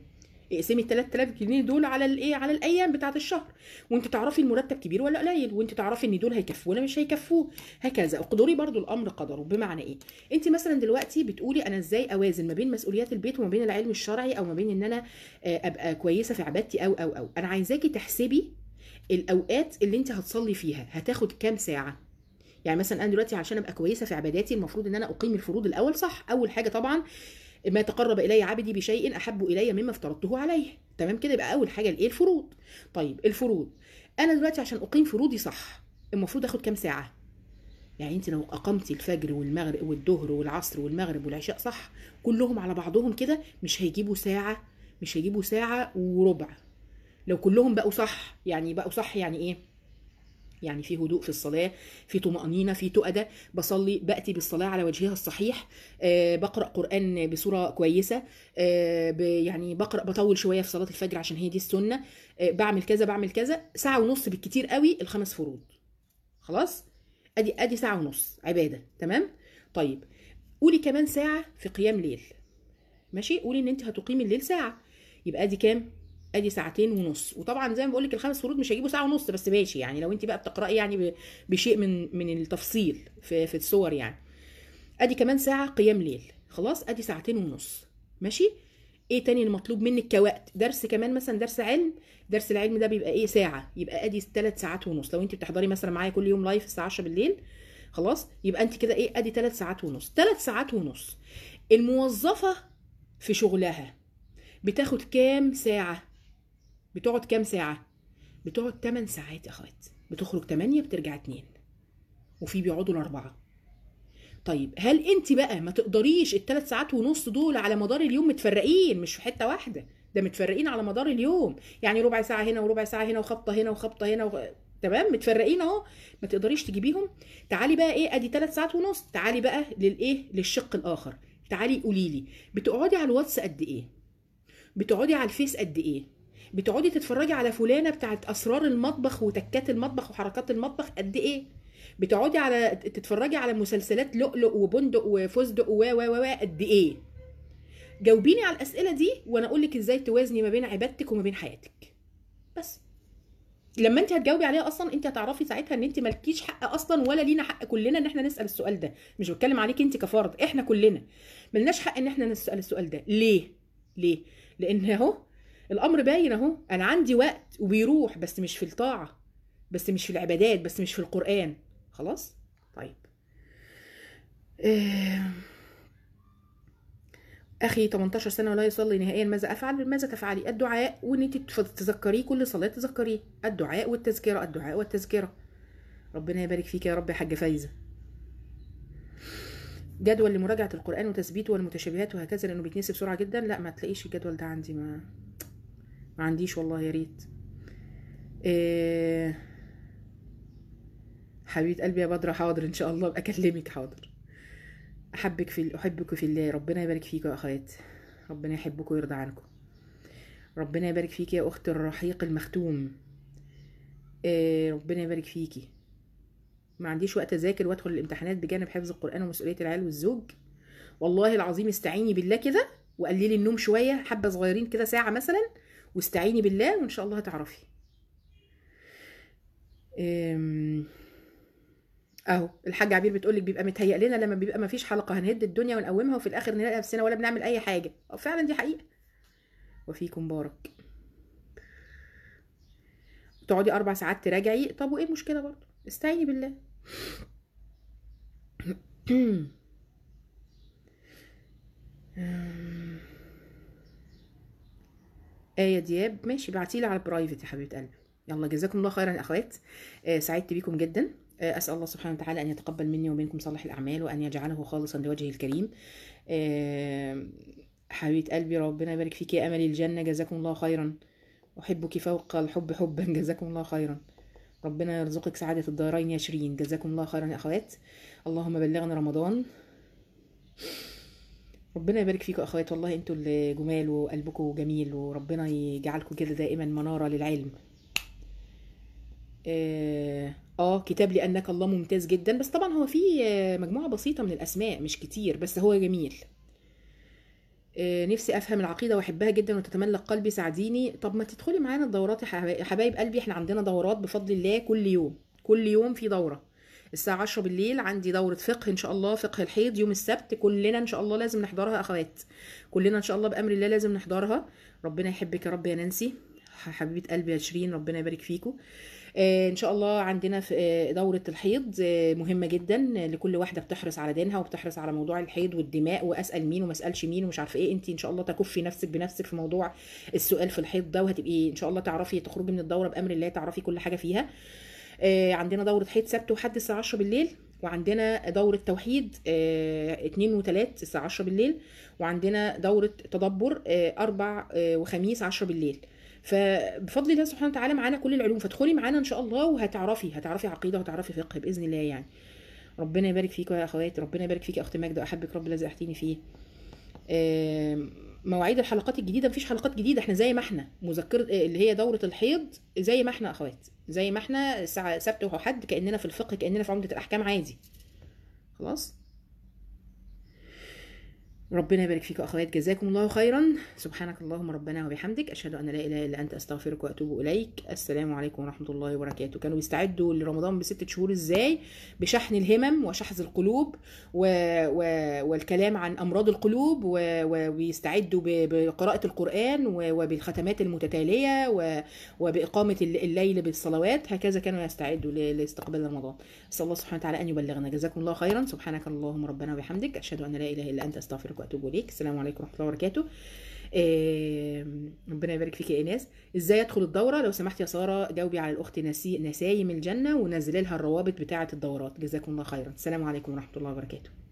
اقسمي ال 3000 جنيه دول على الايه على الايام بتاعه الشهر وانت تعرفي المرتب كبير ولا قليل وانت تعرفي ان دول هيكفوه ولا مش هيكفوه هكذا اقدري برضو الامر قدره بمعنى ايه انت مثلا دلوقتي بتقولي انا ازاي اوازن ما بين مسؤوليات البيت وما بين العلم الشرعي او ما بين ان انا آه، ابقى كويسه في عبادتي او او او انا عايزاكي تحسبي الاوقات اللي انت هتصلي فيها هتاخد كام ساعه يعني مثلا انا دلوقتي عشان ابقى كويسه في عباداتي المفروض ان انا اقيم الفروض الاول صح اول حاجه طبعا ما تقرب الي عبدي بشيء احب الي مما افترضته عليه تمام كده يبقى اول حاجه الايه الفروض طيب الفروض انا دلوقتي عشان اقيم فروضي صح المفروض اخد كام ساعه يعني انت لو اقمتي الفجر والمغرب والظهر والعصر والمغرب والعشاء صح كلهم على بعضهم كده مش هيجيبوا ساعه مش هيجيبوا ساعه وربع لو كلهم بقوا صح يعني بقوا صح يعني ايه يعني في هدوء في الصلاة في طمأنينة في تؤدة بصلي بأتي بالصلاة على وجهها الصحيح آه بقرأ قرآن بصورة كويسة آه ب- يعني بقرأ بطول شوية في صلاة الفجر عشان هي دي السنة آه بعمل كذا بعمل كذا ساعة ونص بالكتير قوي الخمس فروض خلاص ادي ادي ساعة ونص عبادة تمام طيب قولي كمان ساعة في قيام ليل ماشي قولي ان انت هتقيمي الليل ساعة يبقى ادي كام ادي ساعتين ونص وطبعا زي ما بقول لك الخمس فروض مش هيجيبوا ساعه ونص بس ماشي يعني لو انت بقى بتقراي يعني ب- بشيء من من التفصيل في في الصور يعني ادي كمان ساعه قيام ليل خلاص ادي ساعتين ونص ماشي ايه تاني المطلوب منك كوقت درس كمان مثلا درس علم درس العلم ده بيبقى ايه ساعه يبقى ادي ثلاث ساعات ونص لو انت بتحضري مثلا معايا كل يوم لايف الساعه 10 بالليل خلاص يبقى انت كده ايه ادي ثلاث ساعات ونص ثلاث ساعات ونص الموظفه في شغلها بتاخد كام ساعه بتقعد كام ساعة؟ بتقعد 8 ساعات يا اخوات بتخرج 8 بترجع 2 وفي بيقعدوا الأربعة طيب هل انت بقى ما تقدريش الثلاث ساعات ونص دول على مدار اليوم متفرقين مش في حتة واحدة ده متفرقين على مدار اليوم يعني ربع ساعة هنا وربع ساعة هنا وخبطة هنا وخبطة هنا و... تمام متفرقين اهو ما تقدريش تجيبيهم تعالي بقى ايه ادي ثلاث ساعات ونص تعالي بقى للايه للشق الاخر تعالي قولي لي بتقعدي على الواتس قد ايه بتقعدي على الفيس قد ايه بتقعدي تتفرجي على فلانه بتاعت اسرار المطبخ وتكات المطبخ وحركات المطبخ قد ايه بتقعدي على تتفرجي على مسلسلات لؤلؤ وبندق وفستق و و و قد ايه جاوبيني على الاسئله دي وانا اقول لك ازاي توازني ما بين عبادتك وما بين حياتك بس لما انت هتجاوبي عليها اصلا انت هتعرفي ساعتها ان انت مالكيش حق اصلا ولا لينا حق كلنا ان احنا نسال السؤال ده مش بتكلم عليك انت كفرد احنا كلنا ملناش حق ان احنا نسال السؤال ده ليه ليه لان اهو الامر باين اهو انا عندي وقت وبيروح بس مش في الطاعه بس مش في العبادات بس مش في القران خلاص طيب آه، اخي 18 سنه ولا يصلي نهائيا ماذا افعل ماذا تفعلي الدعاء وان انت تف- تذكريه كل صلاه تذكريه الدعاء والتذكره الدعاء والتذكره ربنا يبارك فيك يا رب يا حاجه فايزه جدول لمراجعه القران وتثبيته والمتشابهات وهكذا لانه بيتنسي بسرعه جدا لا ما تلاقيش الجدول ده عندي ما ما عنديش والله يا ريت إيه... حبيبه قلبي يا بدر حاضر ان شاء الله ابقى اكلمك حاضر احبك في احبك في الله ربنا يبارك فيك يا اخوات ربنا يحبك ويرضى عنكم ربنا يبارك فيك يا اخت الرحيق المختوم إيه ربنا يبارك فيكي ما عنديش وقت اذاكر وادخل الامتحانات بجانب حفظ القران ومسؤوليه العيال والزوج والله العظيم استعيني بالله كده وقللي النوم شويه حبه صغيرين كده ساعه مثلا واستعيني بالله وان شاء الله هتعرفي أم، اهو الحاجة عبير بتقولك بيبقى متهيأ لنا لما بيبقى ما فيش حلقة هنهد الدنيا ونقومها وفي الآخر نلاقي نفسنا ولا بنعمل أي حاجة أه فعلا دي حقيقة وفيكم بارك تقعدي أربع ساعات تراجعي طب وإيه المشكلة برضه استعيني بالله أم، آية دياب ماشي بعتيلي على البرايفت يا حبيبة قلبي يلا جزاكم الله خيرا يا أخوات آه، سعدت بيكم جدا آه، أسأل الله سبحانه وتعالى أن يتقبل مني ومنكم صالح الأعمال وأن يجعله خالصا لوجهه الكريم آه، حبيبة قلبي ربنا يبارك فيك يا أمل الجنة جزاكم الله خيرا أحبك فوق الحب حبا جزاكم الله خيرا ربنا يرزقك سعادة الدارين يا شيرين جزاكم الله خيرا يا أخوات اللهم بلغنا رمضان ربنا يبارك فيكم يا اخوات والله انتوا اللي جمال وقلبكم جميل وربنا يجعلكم كده دائما منارة للعلم اه آه، كتاب لانك الله ممتاز جدا بس طبعا هو في آه، مجموعة بسيطة من الاسماء مش كتير بس هو جميل آه، نفسي افهم العقيده واحبها جدا وتتملك قلبي ساعديني طب ما تدخلي معانا الدورات يا حبايب- حبايب قلبي احنا عندنا دورات بفضل الله كل يوم كل يوم في دوره الساعة 10 بالليل عندي دورة فقه إن شاء الله فقه الحيض يوم السبت كلنا إن شاء الله لازم نحضرها أخوات كلنا إن شاء الله بأمر الله لازم نحضرها ربنا يحبك يا رب يا نانسي حبيبة قلبي يا شيرين ربنا يبارك فيكم آه، ان شاء الله عندنا في آه، دورة الحيض آه، مهمة جدا آه، لكل واحدة بتحرص على دينها وبتحرص على موضوع الحيض والدماء واسأل مين وما اسألش مين ومش عارفة ايه انت ان شاء الله تكفي نفسك بنفسك في موضوع السؤال في الحيض ده وهتبقي ان شاء الله تعرفي تخرجي من الدورة بأمر الله تعرفي كل حاجة فيها آه، عندنا دورة حيض سبت وحد الساعة 10 بالليل وعندنا دورة توحيد آه، اتنين وتلات الساعة 10 بالليل وعندنا دورة تدبر آه، أربع آه، وخميس 10 بالليل فبفضل الله سبحانه وتعالى معانا كل العلوم فادخلي معانا ان شاء الله وهتعرفي هتعرفي عقيده وهتعرفي فقه باذن الله يعني ربنا يبارك فيكم يا اخواتي ربنا يبارك فيك يا اخت ماجده احبك رب الذي احتيني فيه آم، مواعيد الحلقات الجديده مفيش حلقات جديده احنا زي ما احنا مذكره آه، اللي هي دوره الحيض زي ما احنا اخوات زي ما احنا الساعه سبت وحد كاننا في الفقه كاننا في عمده الاحكام عادي خلاص ربنا يبارك فيكم اخوات جزاكم الله خيرا سبحانك اللهم ربنا وبحمدك اشهد ان لا اله الا انت استغفرك واتوب اليك السلام عليكم ورحمه الله وبركاته كانوا بيستعدوا لرمضان بستة شهور ازاي بشحن الهمم وشحذ القلوب و... و... والكلام عن امراض القلوب و... و... ويستعدوا ب... بقراءه القران و... وبالختمات المتتاليه و... وباقامه الل- الليل بالصلوات هكذا كانوا يستعدوا ل... لاستقبال رمضان اسال الله سبحانه وتعالى ان يبلغنا جزاكم الله خيرا سبحانك اللهم ربنا وبحمدك اشهد ان لا اله الا انت استغفرك واتوب اليك السلام عليكم ورحمه الله وبركاته آم، ربنا يبارك فيك يا ايناس ازاي ادخل الدوره لو سمحت يا ساره جاوبي على الاخت نسي... نسايم الجنه ونزلي لها الروابط بتاعه الدورات جزاكم الله خيرا السلام عليكم ورحمه الله وبركاته